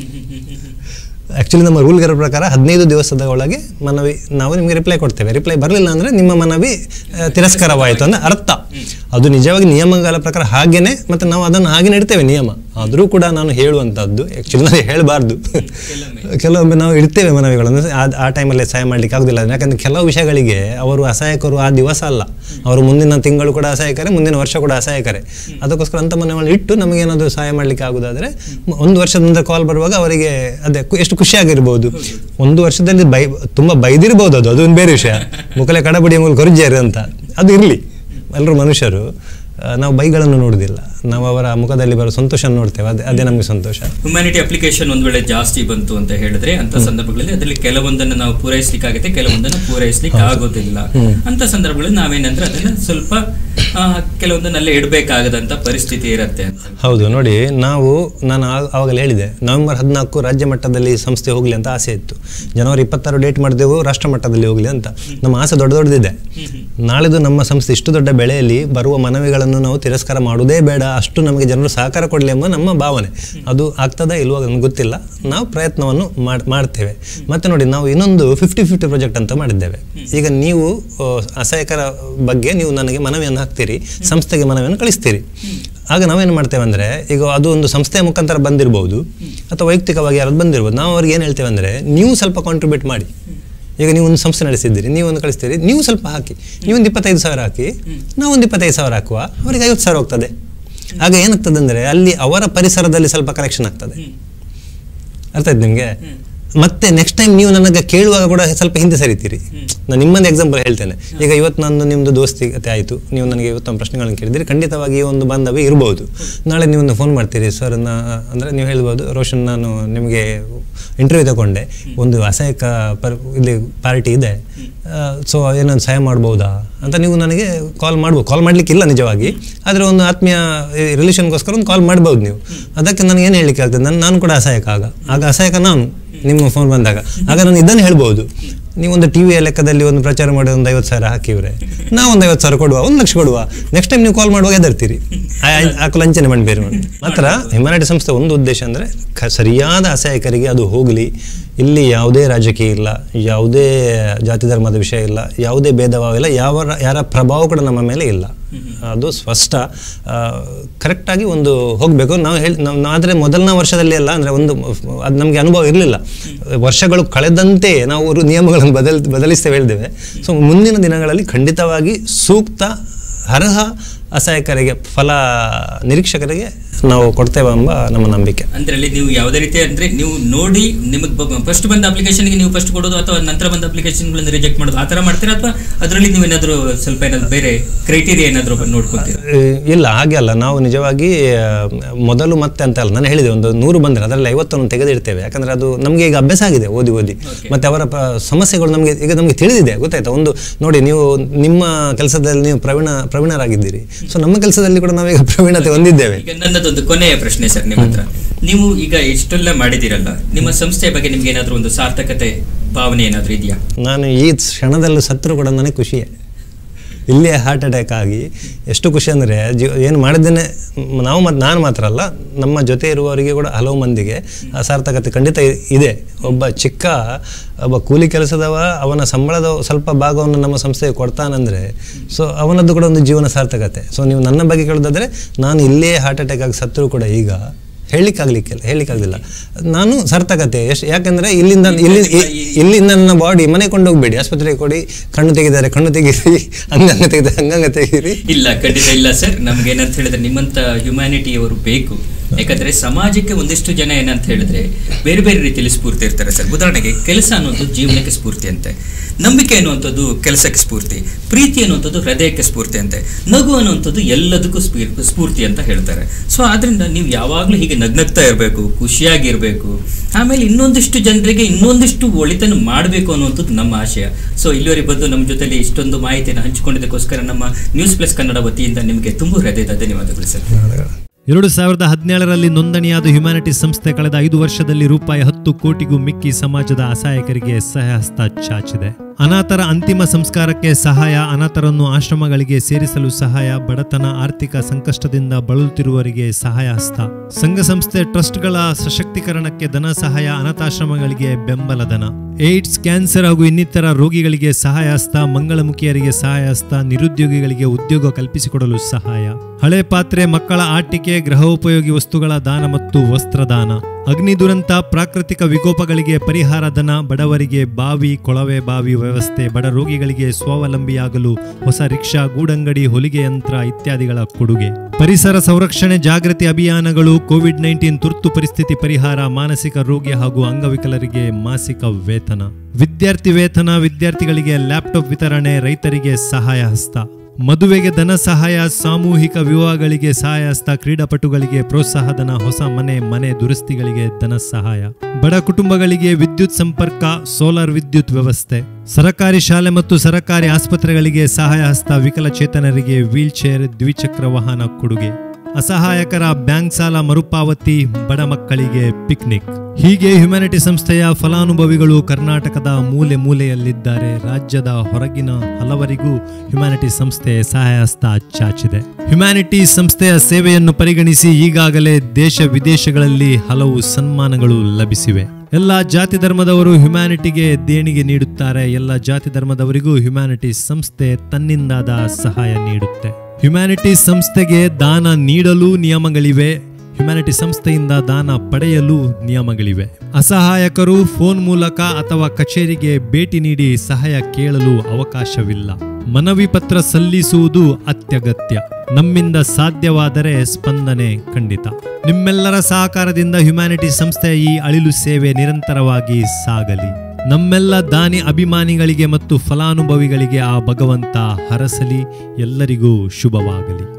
[SPEAKER 3] ಆ್ಯಕ್ಚುಲಿ ನಮ್ಮ ರೂಲ್ಗಳ ಪ್ರಕಾರ ಹದಿನೈದು ದಿವಸದ ಒಳಗೆ ಮನವಿ ನಾವು ನಿಮಗೆ ರಿಪ್ಲೈ ಕೊಡ್ತೇವೆ ರಿಪ್ಲೈ ಬರಲಿಲ್ಲ ಅಂದರೆ ನಿಮ್ಮ ಮನವಿ ಆ, ತಿರಸ್ಕಾರವಾಯಿತು ಅಂದರೆ ಅರ್ಥ ಅದು ನಿಜವಾಗಿ ನಿಯಮಗಳ ಪ್ರಕಾರ ಹಾಗೇನೆ ಮತ್ತು ನಾವು ಅದನ್ನು ಹಾಗೆ ಇಡ್ತೇವೆ ನಿಯಮ ಆದರೂ ಕೂಡ ನಾನು ಹೇಳುವಂಥದ್ದು ಆ್ಯಕ್ಚುಲಿ ನಾನು ಹೇಳಬಾರ್ದು ಕೆಲವೊಮ್ಮೆ ನಾವು ಇಡ್ತೇವೆ ಮನವಿಗಳನ್ನು ಆ ಆ ಟೈಮಲ್ಲಿ ಸಹಾಯ ಮಾಡಲಿಕ್ಕೆ ಆಗೋದಿಲ್ಲ ಯಾಕಂದರೆ ಕೆಲವು ವಿಷಯಗಳಿಗೆ ಅವರು ಅಸಹಾಯಕರು ಆ ದಿವಸ ಅಲ್ಲ ಅವರು ಮುಂದಿನ ತಿಂಗಳು ಕೂಡ ಅಸಹಾಯಕರೇ ಮುಂದಿನ ವರ್ಷ ಕೂಡ ಅಸಹಾಯಕರೇ ಅದಕ್ಕೋಸ್ಕರ ಅಂಥ ಮನೆಗಳು ಇಟ್ಟು ನಮಗೇನಾದರೂ ಸಹಾಯ ಮಾಡಲಿಕ್ಕೆ ಆಗೋದಾದರೆ ಮ- ಒಂದು ವರ್ಷದ ನಂತರ ಕಾಲ್ ಬರುವಾಗ ಅವರಿಗೆ ಅದೇ ಕು- ಎಷ್ಟು ಖುಷಿಯಾಗಿರ್ಬೋದು ಒಂದು ವರ್ಷದಲ್ಲಿ ಬೈ ತುಂಬ ಬೈದಿರ್ಬೋದು ಅದು ಅದೊಂದು ಬೇರೆ ವಿಷಯ ಮುಖಲೆ ಕಡಬಡಿ ಮೂಲ ಕೊರಜೇರು ಅಂತ ಅದು ಇರಲಿ ಎಲ್ಲರೂ ಮನುಷ್ಯರು ಆ, ನಾವು ಬೈಗಳನ್ನು ನೋಡುವುದಿಲ್ಲ ನಾವು ಅವರ ಮುಖದಲ್ಲಿ ಬರೋ ಸಂತೋಷ ನೋಡ್ತೇವೆ ಅದೇ ಅದೇ ನಮಗೆ ಸಂತೋಷ
[SPEAKER 2] ಹ್ಯುಮ್ಯಾನಿಟಿ ಅಪ್ಲಿಕೇಶನ್ ಒಂದ್ ವೇಳೆ ಜಾಸ್ತಿ ಬಂತು ಅಂತ ಹೇಳಿದ್ರೆ ಅಂತ ಸಂದರ್ಭಗಳಲ್ಲಿ ಅದರಲ್ಲಿ ಕೆಲವೊಂದನ್ನು ನಾವು ಪೂರೈಸ್ಲಿಕ್ಕೆ ಆಗುತ್ತೆ ಕೆಲವೊಂದನ್ನು ಪೂರೈಸ್ಲಿಕ್ಕೆ ಆಗೋದಿಲ್ಲ ಅಂತ ಸಂದರ್ಭಗಳಲ್ಲಿ ನಾವೇನಂದ್ರೆ ಅದನ್ನ ಸ್ವಲ್ಪ ಆ, ಕೆಲವೊಂದನ್ನೆಲ್ಲ ಇಡಬೇಕಾಗದಂತ ಪರಿಸ್ಥಿತಿ ಇರತ್ತೆ ಅಂತ
[SPEAKER 3] ಹೌದು ನೋಡಿ ನಾವು ನಾನು ಆ- ಆವಾಗಲೇ ಹೇಳಿದೆ ನವೆಂಬರ್ ಹದಿನಾಲ್ಕು ರಾಜ್ಯ ಮಟ್ಟದಲ್ಲಿ ಸಂಸ್ಥೆ ಹೋಗಲಿ ಅಂತ ಆಸೆ ಇತ್ತು ಜನವರಿ ಇಪ್ಪತ್ತಾರು ಡೇಟ್ ಮಾಡಿದೆವು ರಾಷ್ಟ್ರ ಮಟ್ಟದಲ್ಲಿ ಹೋಗಲಿ ಅಂತ ನಮ್ಮ ಆಸೆ ದೊಡ್ಡ ದೊಡ್ಡದಿದೆ ನಾಳಿದು ನಮ್ಮ ಸಂಸ್ಥೆ ಇಷ್ಟು ದೊಡ್ಡ ಬೆಳೆಯಲ್ಲಿ ಬರುವ ಮನವಿಗಳನ್ನು ನಾವು ತಿರಸ್ಕಾರ ಮಾಡುವುದೇ ಬೇಡ ಅಷ್ಟು ನಮಗೆ ಜನರು ಸಹಕಾರ ಕೊಡಲಿ ಎಂಬ ನಮ್ಮ ಭಾವನೆ ಅದು ಆಗ್ತದಾ ಇಲ್ವೋ ನಮ್ಗೆ ಗೊತ್ತಿಲ್ಲ ನಾವು ಪ್ರಯತ್ನವನ್ನು ಮಾಡ್ ಮಾಡ್ತೇವೆ ಮತ್ತೆ ನೋಡಿ ನಾವು ಇನ್ನೊಂದು ಫಿಫ್ಟಿ ಫಿಫ್ಟಿ ಪ್ರಾಜೆಕ್ಟ್ ಅಂತ ಮಾಡಿದ್ದೇವೆ ಈಗ ನೀವು ಆ, ಅಸಹಾಯಕರ ಬಗ್ಗೆ ನೀವು ನನಗೆ ಮನವಿಯನ್ನು ಹಾಕ್ತೀರಿ ಸಂಸ್ಥೆಗೆ ಮನವಿಯನ್ನು ಕಳಿಸ್ತೀರಿ ಆಗ ನಾವೇನು ಮಾಡ್ತೇವೆ ಅಂದರೆ ಈಗ ಅದು ಒಂದು ಸಂಸ್ಥೆಯ ಮುಖಾಂತರ ಬಂದಿರಬಹುದು ಅಥವಾ ವೈಯಕ್ತಿಕವಾಗಿ ಯಾರಾದ್ರು ಬಂದಿರ್ಬೋದು ನಾವು ಅವ್ರಿಗೆ ಏನು ಹೇಳ್ತೇವೆ ಅಂದರೆ ನೀವು ಸ್ವಲ್ಪ ಕಾಂಟ್ರಿಬ್ಯೂಟ್ ಮಾಡಿ ಈಗ ನೀವು ಒಂದು ಸಂಸ್ಥೆ ನಡೆಸಿದ್ದೀರಿ ನೀವು ಒಂದು ಕಳಿಸ್ತೀರಿ ನೀವು ಸ್ವಲ್ಪ ಹಾಕಿ ನೀವೊಂದು ಇಪ್ಪತ್ತೈದು ಸಾವಿರ ಹಾಕಿ ನಾವೊಂದು ಇಪ್ಪತ್ತೈದು ಸಾವಿರ ಹಾಕುವ ಅವರಿಗೆ ಐವತ್ತು ಸಾವಿರ ಹೋಗ್ತದೆ ಆಗ ಏನಾಗ್ತದೆ ಅಂದರೆ ಅಲ್ಲಿ ಅವರ ಪರಿಸರದಲ್ಲಿ ಸ್ವಲ್ಪ ಕರೆಕ್ಷನ್ ಆಗ್ತದೆ ಅರ್ಥ ಆಯ್ತು ನಿಮಗೆ ಮತ್ತೆ ನೆಕ್ಸ್ಟ್ ಟೈಮ್ ನೀವು ನನಗೆ ಕೇಳುವಾಗ ಕೂಡ ಸ್ವಲ್ಪ ಹಿಂದೆ ಸರಿತೀರಿ ನಾನು ನಿಮ್ಮೊಂದು ಎಕ್ಸಾಂಪಲ್ ಹೇಳ್ತೇನೆ ಈಗ ಇವತ್ತು ನಂದು ನಿಮ್ಮದು ದೋಸ್ತಿಗತೆ ಆಯಿತು ನೀವು ನನಗೆ ಇವತ್ತೊಂದು ಪ್ರಶ್ನೆಗಳನ್ನು ಕೇಳಿದಿರಿ ಖಂಡಿತವಾಗಿ ಈ ಒಂದು ಬಾಂಧವ್ಯ ಇರ್ಬೋದು ನಾಳೆ ನೀವೊಂದು ಫೋನ್ ಮಾಡ್ತೀರಿ ಸರ್ ನಾ ಅಂದರೆ ನೀವು ಹೇಳ್ಬೋದು ರೋಷನ್ ನಾನು ನಿಮಗೆ ಇಂಟರ್ವ್ಯೂ ತಗೊಂಡೆ ಒಂದು ಅಸಹಾಯಕ ಪರ್ ಇಲ್ಲಿ ಪಾರ್ಟಿ ಇದೆ ಸೊ ಏನೊಂದು ಸಹಾಯ ಮಾಡ್ಬೋದಾ ಅಂತ ನೀವು ನನಗೆ ಕಾಲ್ ಮಾಡ್ಬೋದು ಕಾಲ್ ಮಾಡಲಿಕ್ಕಿಲ್ಲ ನಿಜವಾಗಿ ಆದರೆ ಒಂದು ಆತ್ಮೀಯ ರಿಲೇಷನ್ಗೋಸ್ಕರ ಒಂದು ಕಾಲ್ ಮಾಡ್ಬೋದು ನೀವು ಅದಕ್ಕೆ ನನಗೆ ಏನು ಹೇಳಲಿಕ್ಕೆ ಆಗ್ತದೆ ನಾನು ನಾನು ಕೂಡ ಅಸಹಾಯಕ ಆಗ ಆಗ ಅಸಹಾಯಕ ನಾನು ನಿಮ್ಮ ಫೋನ್ ಬಂದಾಗ ಆಗ ನಾನು ಇದನ್ನು ಹೇಳ್ಬೋದು ನೀವು ಒಂದು ಟಿ ವಿಯ ಲೆಕ್ಕದಲ್ಲಿ ಒಂದು ಪ್ರಚಾರ ಮಾಡಿ ಒಂದು ಐವತ್ತು ಸಾವಿರ ಹಾಕಿವ್ರೆ ನಾವು ಒಂದು ಐವತ್ತು ಸಾವಿರ ಕೊಡುವ ಒಂದು ಲಕ್ಷ ಕೊಡುವ ನೆಕ್ಸ್ಟ್ ಟೈಮ್ ನೀವು ಕಾಲ್ ಮಾಡುವಾಗ ಎದರ್ತೀರಿ ಹಾಕು ಲಂಚನೆ ಮಾಡಿ ಬೇರೆ ಮಾಡಿ ಮಾತ್ರ ಹ್ಯುಮ್ಯಾನಿಟಿ ಸಂಸ್ಥೆ ಒಂದು ಉದ್ದೇಶ ಅಂದರೆ ಕ ಸರಿಯಾದ ಅಸಹಾಯಕರಿಗೆ ಅದು ಹೋಗಲಿ ಇಲ್ಲಿ ಯಾವುದೇ ರಾಜಕೀಯ ಇಲ್ಲ ಯಾವುದೇ ಜಾತಿ ಧರ್ಮದ ವಿಷಯ ಇಲ್ಲ ಯಾವುದೇ ಭೇದ ಭಾವ ಇಲ್ಲ ಯಾವ ಯಾರ ಪ್ರಭಾವ ಕೂಡ ನಮ್ಮ ಮೇಲೆ ಇಲ್ಲ ಅದು ಸ್ಪಷ್ಟ ಕರೆಕ್ಟಾಗಿ ಒಂದು ಹೋಗಬೇಕು ನಾವು ಹೇಳಿ ನಾವು ಆದರೆ ಮೊದಲನೇ ವರ್ಷದಲ್ಲಿ ಅಲ್ಲ ಅಂದರೆ ಒಂದು ಅದು ನಮಗೆ ಅನುಭವ ಇರಲಿಲ್ಲ ವರ್ಷಗಳು ಕಳೆದಂತೆ ನಾವು ಅವರು ನಿಯಮಗಳನ್ನು ಬದಲ್ ಬದಲಿಸ್ತೇವೆ ಹೇಳಿದ್ದೇವೆ ಸೊ ಮುಂದಿನ ದಿನಗಳಲ್ಲಿ ಖಂಡಿತವಾಗಿ ಸೂಕ್ತ ಅರ್ಹ ಅಸಹಾಯಕರಿಗೆ ಫಲ ನಿರೀಕ್ಷಕರಿಗೆ ನಾವು ಕೊಡ್ತೇವೆ ಎಂಬ ನಮ್ಮ ನಂಬಿಕೆ
[SPEAKER 2] ಅಂದ್ರೆ ಅಲ್ಲಿ ನೀವು ಯಾವುದೇ ರೀತಿ ಅಂದ್ರೆ ನೀವು ನೋಡಿ ನಿಮಗೆ ಫಸ್ಟ್ ಬಂದ ಅಪ್ಲಿಕೇಶನ್ಗೆ ನೀವು ಫಸ್ಟ್ ಕೊಡೋದು ಅಥವಾ ನಂತರ ಬಂದ ಅಪ್ಲಿಕೇಶನ್ಗಳನ್ನು ರಿಜೆಕ್ಟ್ ಮಾಡೋದು ಆ ಥರ ಮಾಡ್ತೀರಾ ಅಥವಾ ಅದರಲ್ಲಿ ನೀವು ಏನಾದರೂ ಸ್ವಲ್ಪ ಏನಾದ್ರು ಬೇರೆ ಕ್ರೈಟೀರಿಯಾ ಏನಾದರೂ ನೋಡ್ಕೊತೀರಾ
[SPEAKER 3] ಆ, ಇಲ್ಲ ಹಾಗೆ ಅಲ್ಲ ನಾವು ನಿಜವಾಗಿ ಆ, ಮೊದಲು ಮತ್ತೆ ಅಂತ ಅಲ್ಲ ನಾನು ಹೇಳಿದೆ ಒಂದು ನೂರು ಬಂದರೆ ಅದರಲ್ಲಿ ಐವತ್ತನ್ನು ತೆಗೆದಿಡ್ತೇವೆ ಯಾಕಂದರೆ ಅದು ನಮಗೆ ಈಗ ಅಭ್ಯಾಸ ಆಗಿದೆ ಓದಿ ಓದಿ ಮತ್ತು ಅವರ ಪ- ಸಮಸ್ಯೆಗಳು ನಮಗೆ ಈಗ ನಮಗೆ ತಿಳಿದಿದೆ ಗೊತ್ತಾಯ್ತಾ ಒಂದು ನೋಡಿ ನೀವು ನಿಮ್ಮ ಕೆಲಸದಲ್ಲಿ ನೀವು ಪ್ರವೀಣ ಪ್ರವೀಣರಾಗಿದ್ದೀರಿ ಸೊ ನಮ್ಮ ಕೆಲಸದಲ್ಲಿ ಕೂಡ ನಾವೀಗ ಪ್ರವೀಣತೆ ಹೊಂದಿದ್ದೇವೆ
[SPEAKER 2] ಈಗ ನನ್ನದೊಂದು ಕೊನೆಯ ಪ್ರಶ್ನೆ ಸರ್ ನಿಮ್ಮ ಹತ್ರ ನೀವು ಈಗ ಇಷ್ಟೆಲ್ಲ ಮಾಡಿದಿರಲ್ಲ ನಿಮ್ಮ ಸಂಸ್ಥೆಯ ಬಗ್ಗೆ ನಿಮ್ಗೆ ಏನಾದರೂ ಒಂದು ಸಾರ್ಥಕತೆ ಭಾವನೆ ಏನಾದರೂ ಇದೆಯಾ
[SPEAKER 3] ನಾನು ಈ ಕ್ಷಣದಲ್ಲಿ ಸತ್ರು ಕೂಡ ನನಗೆ ಖುಷಿಯೇ ಇಲ್ಲೇ ಹಾರ್ಟ್ ಅಟ್ಯಾಕ್ ಆಗಿ ಎಷ್ಟು ಖುಷಿ ಅಂದರೆ ಜೀವ ಏನು ಮಾಡಿದ್ದೇನೆ ಮ್, ನಾವು ಮತ್ತು ನಾನು ಮಾತ್ರ ಅಲ್ಲ ನಮ್ಮ ಜೊತೆ ಇರುವವರಿಗೆ ಕೂಡ ಹಲವು ಮಂದಿಗೆ ಆ ಸಾರ್ಥಕತೆ ಖಂಡಿತ ಇ- ಇದೆ ಒಬ್ಬ ಚಿಕ್ಕ ಒಬ್ಬ ಕೂಲಿ ಕೆಲಸದವ ಅವನ ಸಂಬಳದ ಸ್ವಲ್ಪ ಭಾಗವನ್ನು ನಮ್ಮ ಸಂಸ್ಥೆಗೆ ಕೊಡ್ತಾನಂದರೆ ಸೊ ಅವನದ್ದು ಕೂಡ ಒಂದು ಜೀವನ ಸಾರ್ಥಕತೆ ಸೊ ನೀವು ನನ್ನ ಬಗ್ಗೆ ಕೇಳೋದಾದರೆ ನಾನು ಇಲ್ಲೇ ಹಾರ್ಟ್ ಅಟ್ಯಾಕ್ ಆಗಿ ಸತ್ರು ಕೂಡ ಈಗ ಹೇಳಲಿಕ್ಕಾಗಲಿಕ್ಕಿಲ್ಲ ಹೇಳಲಿಕ್ಕಾಗಲಿಲ್ಲ ನಾನು ಸಾರ್ಥಕತೆ ಎಷ್ಟು ಯಾಕಂದರೆ ಇಲ್ಲಿಂದ ಇಲ್ಲಿ ಇ- ಇಲ್ಲಿಂದ ನನ್ನ ಬಾಡಿ ಮನೆ ಕೊಂಡೋಗ್ಬೇಡಿ ಆಸ್ಪತ್ರೆಗೆ ಕೊಡಿ ಕಣ್ಣು ತೆಗಿದ್ದಾರೆ ಕಣ್ಣು ತೆಗೀರಿ ಅಂಗಾಂಗ ತೆಗೆದ ಅಂಗಾಂಗ ತೆಗೀರಿ
[SPEAKER 2] ಇಲ್ಲ ಖಂಡಿತ ಇಲ್ಲ ಸರ್ ನಮ್ಗೆ ಏನಂತ ಹೇಳಿದ್ರೆ ನಿಮ್ಮಂತ ಹ್ಯುಮ್ಯಾನಿಟಿಯವರು ಬೇಕು ಯಾಕಂದ್ರೆ ಸಮಾಜಕ್ಕೆ ಒಂದಿಷ್ಟು ಜನ ಏನಂತ ಹೇಳಿದ್ರೆ ಬೇರೆ ಬೇರೆ ರೀತಿಯಲ್ಲಿ ಸ್ಫೂರ್ತಿ ಇರ್ತಾರೆ ಸರ್ ಉದಾಹರಣೆಗೆ ಕೆಲಸ ಅನ್ನೋದು ಜೀವನಕ್ಕೆ ಸ್ಫೂರ್ತಿ ಅಂತೆ ನಂಬಿಕೆ ಅನ್ನುವಂಥದ್ದು ಕೆಲಸಕ್ಕೆ ಸ್ಫೂರ್ತಿ ಪ್ರೀತಿ ಅನ್ನುವಂಥದ್ದು ಹೃದಯಕ್ಕೆ ಸ್ಫೂರ್ತಿ ಅಂತೆ ನಗು ಅನ್ನುವಂಥದ್ದು ಎಲ್ಲದಕ್ಕೂ ಸ್ಫೀ- ಸ್ಫೂರ್ತಿ ಅಂತ ಹೇಳ್ತಾರೆ ಸೊ ಆದ್ರಿಂದ ನೀವು ಯಾವಾಗಲೂ ಹೀಗೆ ನಗ್ನಗ್ತಾ ಇರಬೇಕು ಖುಷಿಯಾಗಿರ್ಬೇಕು ಆಮೇಲೆ ಇನ್ನೊಂದಿಷ್ಟು ಜನರಿಗೆ ಇನ್ನೊಂದಿಷ್ಟು ಒಳಿತನ್ನು ಮಾಡಬೇಕು ಅನ್ನುವಂಥದ್ದು ನಮ್ಮ ಆಶಯ ಸೊ ಇಲ್ಲಿವರೆಗೆ ಬಂದು ನಮ್ಮ ಜೊತೆಲಿ ಇಷ್ಟೊಂದು ಮಾಹಿತಿಯನ್ನು ಹಂಚಿಕೊಂಡಿದ್ದಕ್ಕೋಸ್ಕರ ನಮ್ಮ ನ್ಯೂಸ್ ಪ್ಲಸ್ ಕನ್ನಡ ವತಿಯಿಂದ ನಿಮಗೆ ತುಂಬ ಹೃದಯದ ಧನ್ಯವಾದಗಳು ಸರ್
[SPEAKER 1] ಎರಡು ಸಾವಿರದ ಹದಿನೇಳರಲ್ಲಿ ನೋಂದಣಿಯಾದ ಹ್ಯುಮ್ಯಾನಿಟಿ ಸಂಸ್ಥೆ ಕಳೆದ ಐದು ವರ್ಷದಲ್ಲಿ ರೂಪಾಯಿ ಹತ್ತು ಕೋಟಿಗೂ ಮಿಕ್ಕಿ ಸಮಾಜದ ಅಸಹಾಯಕರಿಗೆ ಸಹಾಯಹಸ್ತ ಚಾಚಿದೆ ಅನಾಥರ ಅಂತಿಮ ಸಂಸ್ಕಾರಕ್ಕೆ ಸಹಾಯ ಅನಾಥರನ್ನು ಆಶ್ರಮಗಳಿಗೆ ಸೇರಿಸಲು ಸಹಾಯ ಬಡತನ ಆರ್ಥಿಕ ಸಂಕಷ್ಟದಿಂದ ಬಳಲುತ್ತಿರುವವರಿಗೆ ಸಹಾಯ ಹಸ್ತ ಸಂಘ ಸಂಸ್ಥೆ ಟ್ರಸ್ಟ್ಗಳ ಸಶಕ್ತೀಕರಣಕ್ಕೆ ಧನ ಸಹಾಯ ಅನಾಥಾಶ್ರಮಗಳಿಗೆ ಬೆಂಬಲ ಧನ ಏಡ್ಸ್ ಕ್ಯಾನ್ಸರ್ ಹಾಗೂ ಇನ್ನಿತರ ರೋಗಿಗಳಿಗೆ ಸಹಾಯ ಹಸ್ತ ಮಂಗಳಮುಖಿಯರಿಗೆ ಸಹಾಯ ಹಸ್ತ ನಿರುದ್ಯೋಗಿಗಳಿಗೆ ಉದ್ಯೋಗ ಕಲ್ಪಿಸಿಕೊಡಲು ಸಹಾಯ ಹಳೆ ಪಾತ್ರೆ ಮಕ್ಕಳ ಆಟಿಕೆ ಗೃಹೋಪಯೋಗಿ ವಸ್ತುಗಳ ದಾನ ಮತ್ತು ವಸ್ತ್ರದಾನ ಅಗ್ನಿ ದುರಂತ ಪ್ರಾಕೃತಿಕ ವಿಕೋಪಗಳಿಗೆ ಪರಿಹಾರ ಧನ ಬಡವರಿಗೆ ಬಾವಿ ಕೊಳವೆ ಬಾವಿ ವ್ಯವಸ್ಥೆ ಬಡ ರೋಗಿಗಳಿಗೆ ಸ್ವಾವಲಂಬಿಯಾಗಲು ಹೊಸ ರಿಕ್ಷಾ ಗೂಡಂಗಡಿ ಹೊಲಿಗೆ ಯಂತ್ರ ಇತ್ಯಾದಿಗಳ ಕೊಡುಗೆ ಪರಿಸರ ಸಂರಕ್ಷಣೆ ಜಾಗೃತಿ ಅಭಿಯಾನಗಳು ಕೋವಿಡ್ ನೈನ್ಟೀನ್ ತುರ್ತು ಪರಿಸ್ಥಿತಿ ಪರಿಹಾರ ಮಾನಸಿಕ ರೋಗಿ ಹಾಗೂ ಅಂಗವಿಕಲರಿಗೆ ಮಾಸಿಕ ವೇತನ ವಿದ್ಯಾರ್ಥಿ ವೇತನ ವಿದ್ಯಾರ್ಥಿಗಳಿಗೆ ಲ್ಯಾಪ್ಟಾಪ್ ವಿತರಣೆ ರೈತರಿಗೆ ಸಹಾಯ ಹಸ್ತ ಮದುವೆಗೆ ಧನ ಸಹಾಯ ಸಾಮೂಹಿಕ ವಿವಾಹಗಳಿಗೆ ಸಹಾಯ ಹಸ್ತ ಕ್ರೀಡಾಪಟುಗಳಿಗೆ ಪ್ರೋತ್ಸಾಹಧನ ಹೊಸ ಮನೆ ಮನೆ ದುರಸ್ತಿಗಳಿಗೆ ಧನ ಸಹಾಯ ಬಡ ಕುಟುಂಬಗಳಿಗೆ ವಿದ್ಯುತ್ ಸಂಪರ್ಕ ಸೋಲಾರ್ ವಿದ್ಯುತ್ ವ್ಯವಸ್ಥೆ ಸರಕಾರಿ ಶಾಲೆ ಮತ್ತು ಸರಕಾರಿ ಆಸ್ಪತ್ರೆಗಳಿಗೆ ಸಹಾಯ ಹಸ್ತ ವಿಕಲಚೇತನರಿಗೆ ವೀಲ್ ಚೇರ್ ದ್ವಿಚಕ್ರ ವಾಹನ ಕೊಡುಗೆ ಅಸಹಾಯಕರ ಬ್ಯಾಂಕ್ ಸಾಲ ಮರುಪಾವತಿ ಬಡ ಮಕ್ಕಳಿಗೆ ಪಿಕ್ನಿಕ್ ಹೀಗೆ ಹ್ಯುಮ್ಯಾನಿಟಿ ಸಂಸ್ಥೆಯ ಫಲಾನುಭವಿಗಳು ಕರ್ನಾಟಕದ ಮೂಲೆ ಮೂಲೆಯಲ್ಲಿದ್ದಾರೆ ರಾಜ್ಯದ ಹೊರಗಿನ ಹಲವರಿಗೂ ಹ್ಯುಮ್ಯಾನಿಟಿ ಸಂಸ್ಥೆ ಸಹಾಯ ಹಸ್ತ ಚಾಚಿದೆ ಹ್ಯುಮ್ಯಾನಿಟಿ ಸಂಸ್ಥೆಯ ಸೇವೆಯನ್ನು ಪರಿಗಣಿಸಿ ಈಗಾಗಲೇ ದೇಶ ವಿದೇಶಗಳಲ್ಲಿ ಹಲವು ಸನ್ಮಾನಗಳು ಲಭಿಸಿವೆ ಎಲ್ಲ ಜಾತಿ ಧರ್ಮದವರು ಹ್ಯುಮ್ಯಾನಿಟಿಗೆ ದೇಣಿಗೆ ನೀಡುತ್ತಾರೆ ಎಲ್ಲ ಜಾತಿ ಧರ್ಮದವರಿಗೂ ಹ್ಯುಮ್ಯಾನಿಟಿ ಸಂಸ್ಥೆ ತನ್ನಿಂದಾದ ಸಹಾಯ ನೀಡುತ್ತೆ ಹ್ಯುಮ್ಯಾನಿಟಿ ಸಂಸ್ಥೆಗೆ ದಾನ ನೀಡಲು ನಿಯಮಗಳಿವೆ ಹ್ಯುಮ್ಯಾನಿಟಿ ಸಂಸ್ಥೆಯಿಂದ ದಾನ ಪಡೆಯಲು ನಿಯಮಗಳಿವೆ ಅಸಹಾಯಕರು ಫೋನ್ ಮೂಲಕ ಅಥವಾ ಕಚೇರಿಗೆ ಭೇಟಿ ನೀಡಿ ಸಹಾಯ ಕೇಳಲು ಅವಕಾಶವಿಲ್ಲ ಮನವಿ ಪತ್ರ ಸಲ್ಲಿಸುವುದು ಅತ್ಯಗತ್ಯ ನಮ್ಮಿಂದ ಸಾಧ್ಯವಾದರೆ ಸ್ಪಂದನೆ ಖಂಡಿತ ನಿಮ್ಮೆಲ್ಲರ ಸಹಕಾರದಿಂದ ಹ್ಯುಮ್ಯಾನಿಟಿ ಸಂಸ್ಥೆಯ ಈ ಅಳಿಲು ಸೇವೆ ನಿರಂತರವಾಗಿ ಸಾಗಲಿ ನಮ್ಮೆಲ್ಲ ದಾನಿ ಅಭಿಮಾನಿಗಳಿಗೆ ಮತ್ತು ಫಲಾನುಭವಿಗಳಿಗೆ ಆ ಭಗವಂತ ಹರಸಲಿ ಎಲ್ಲರಿಗೂ ಶುಭವಾಗಲಿ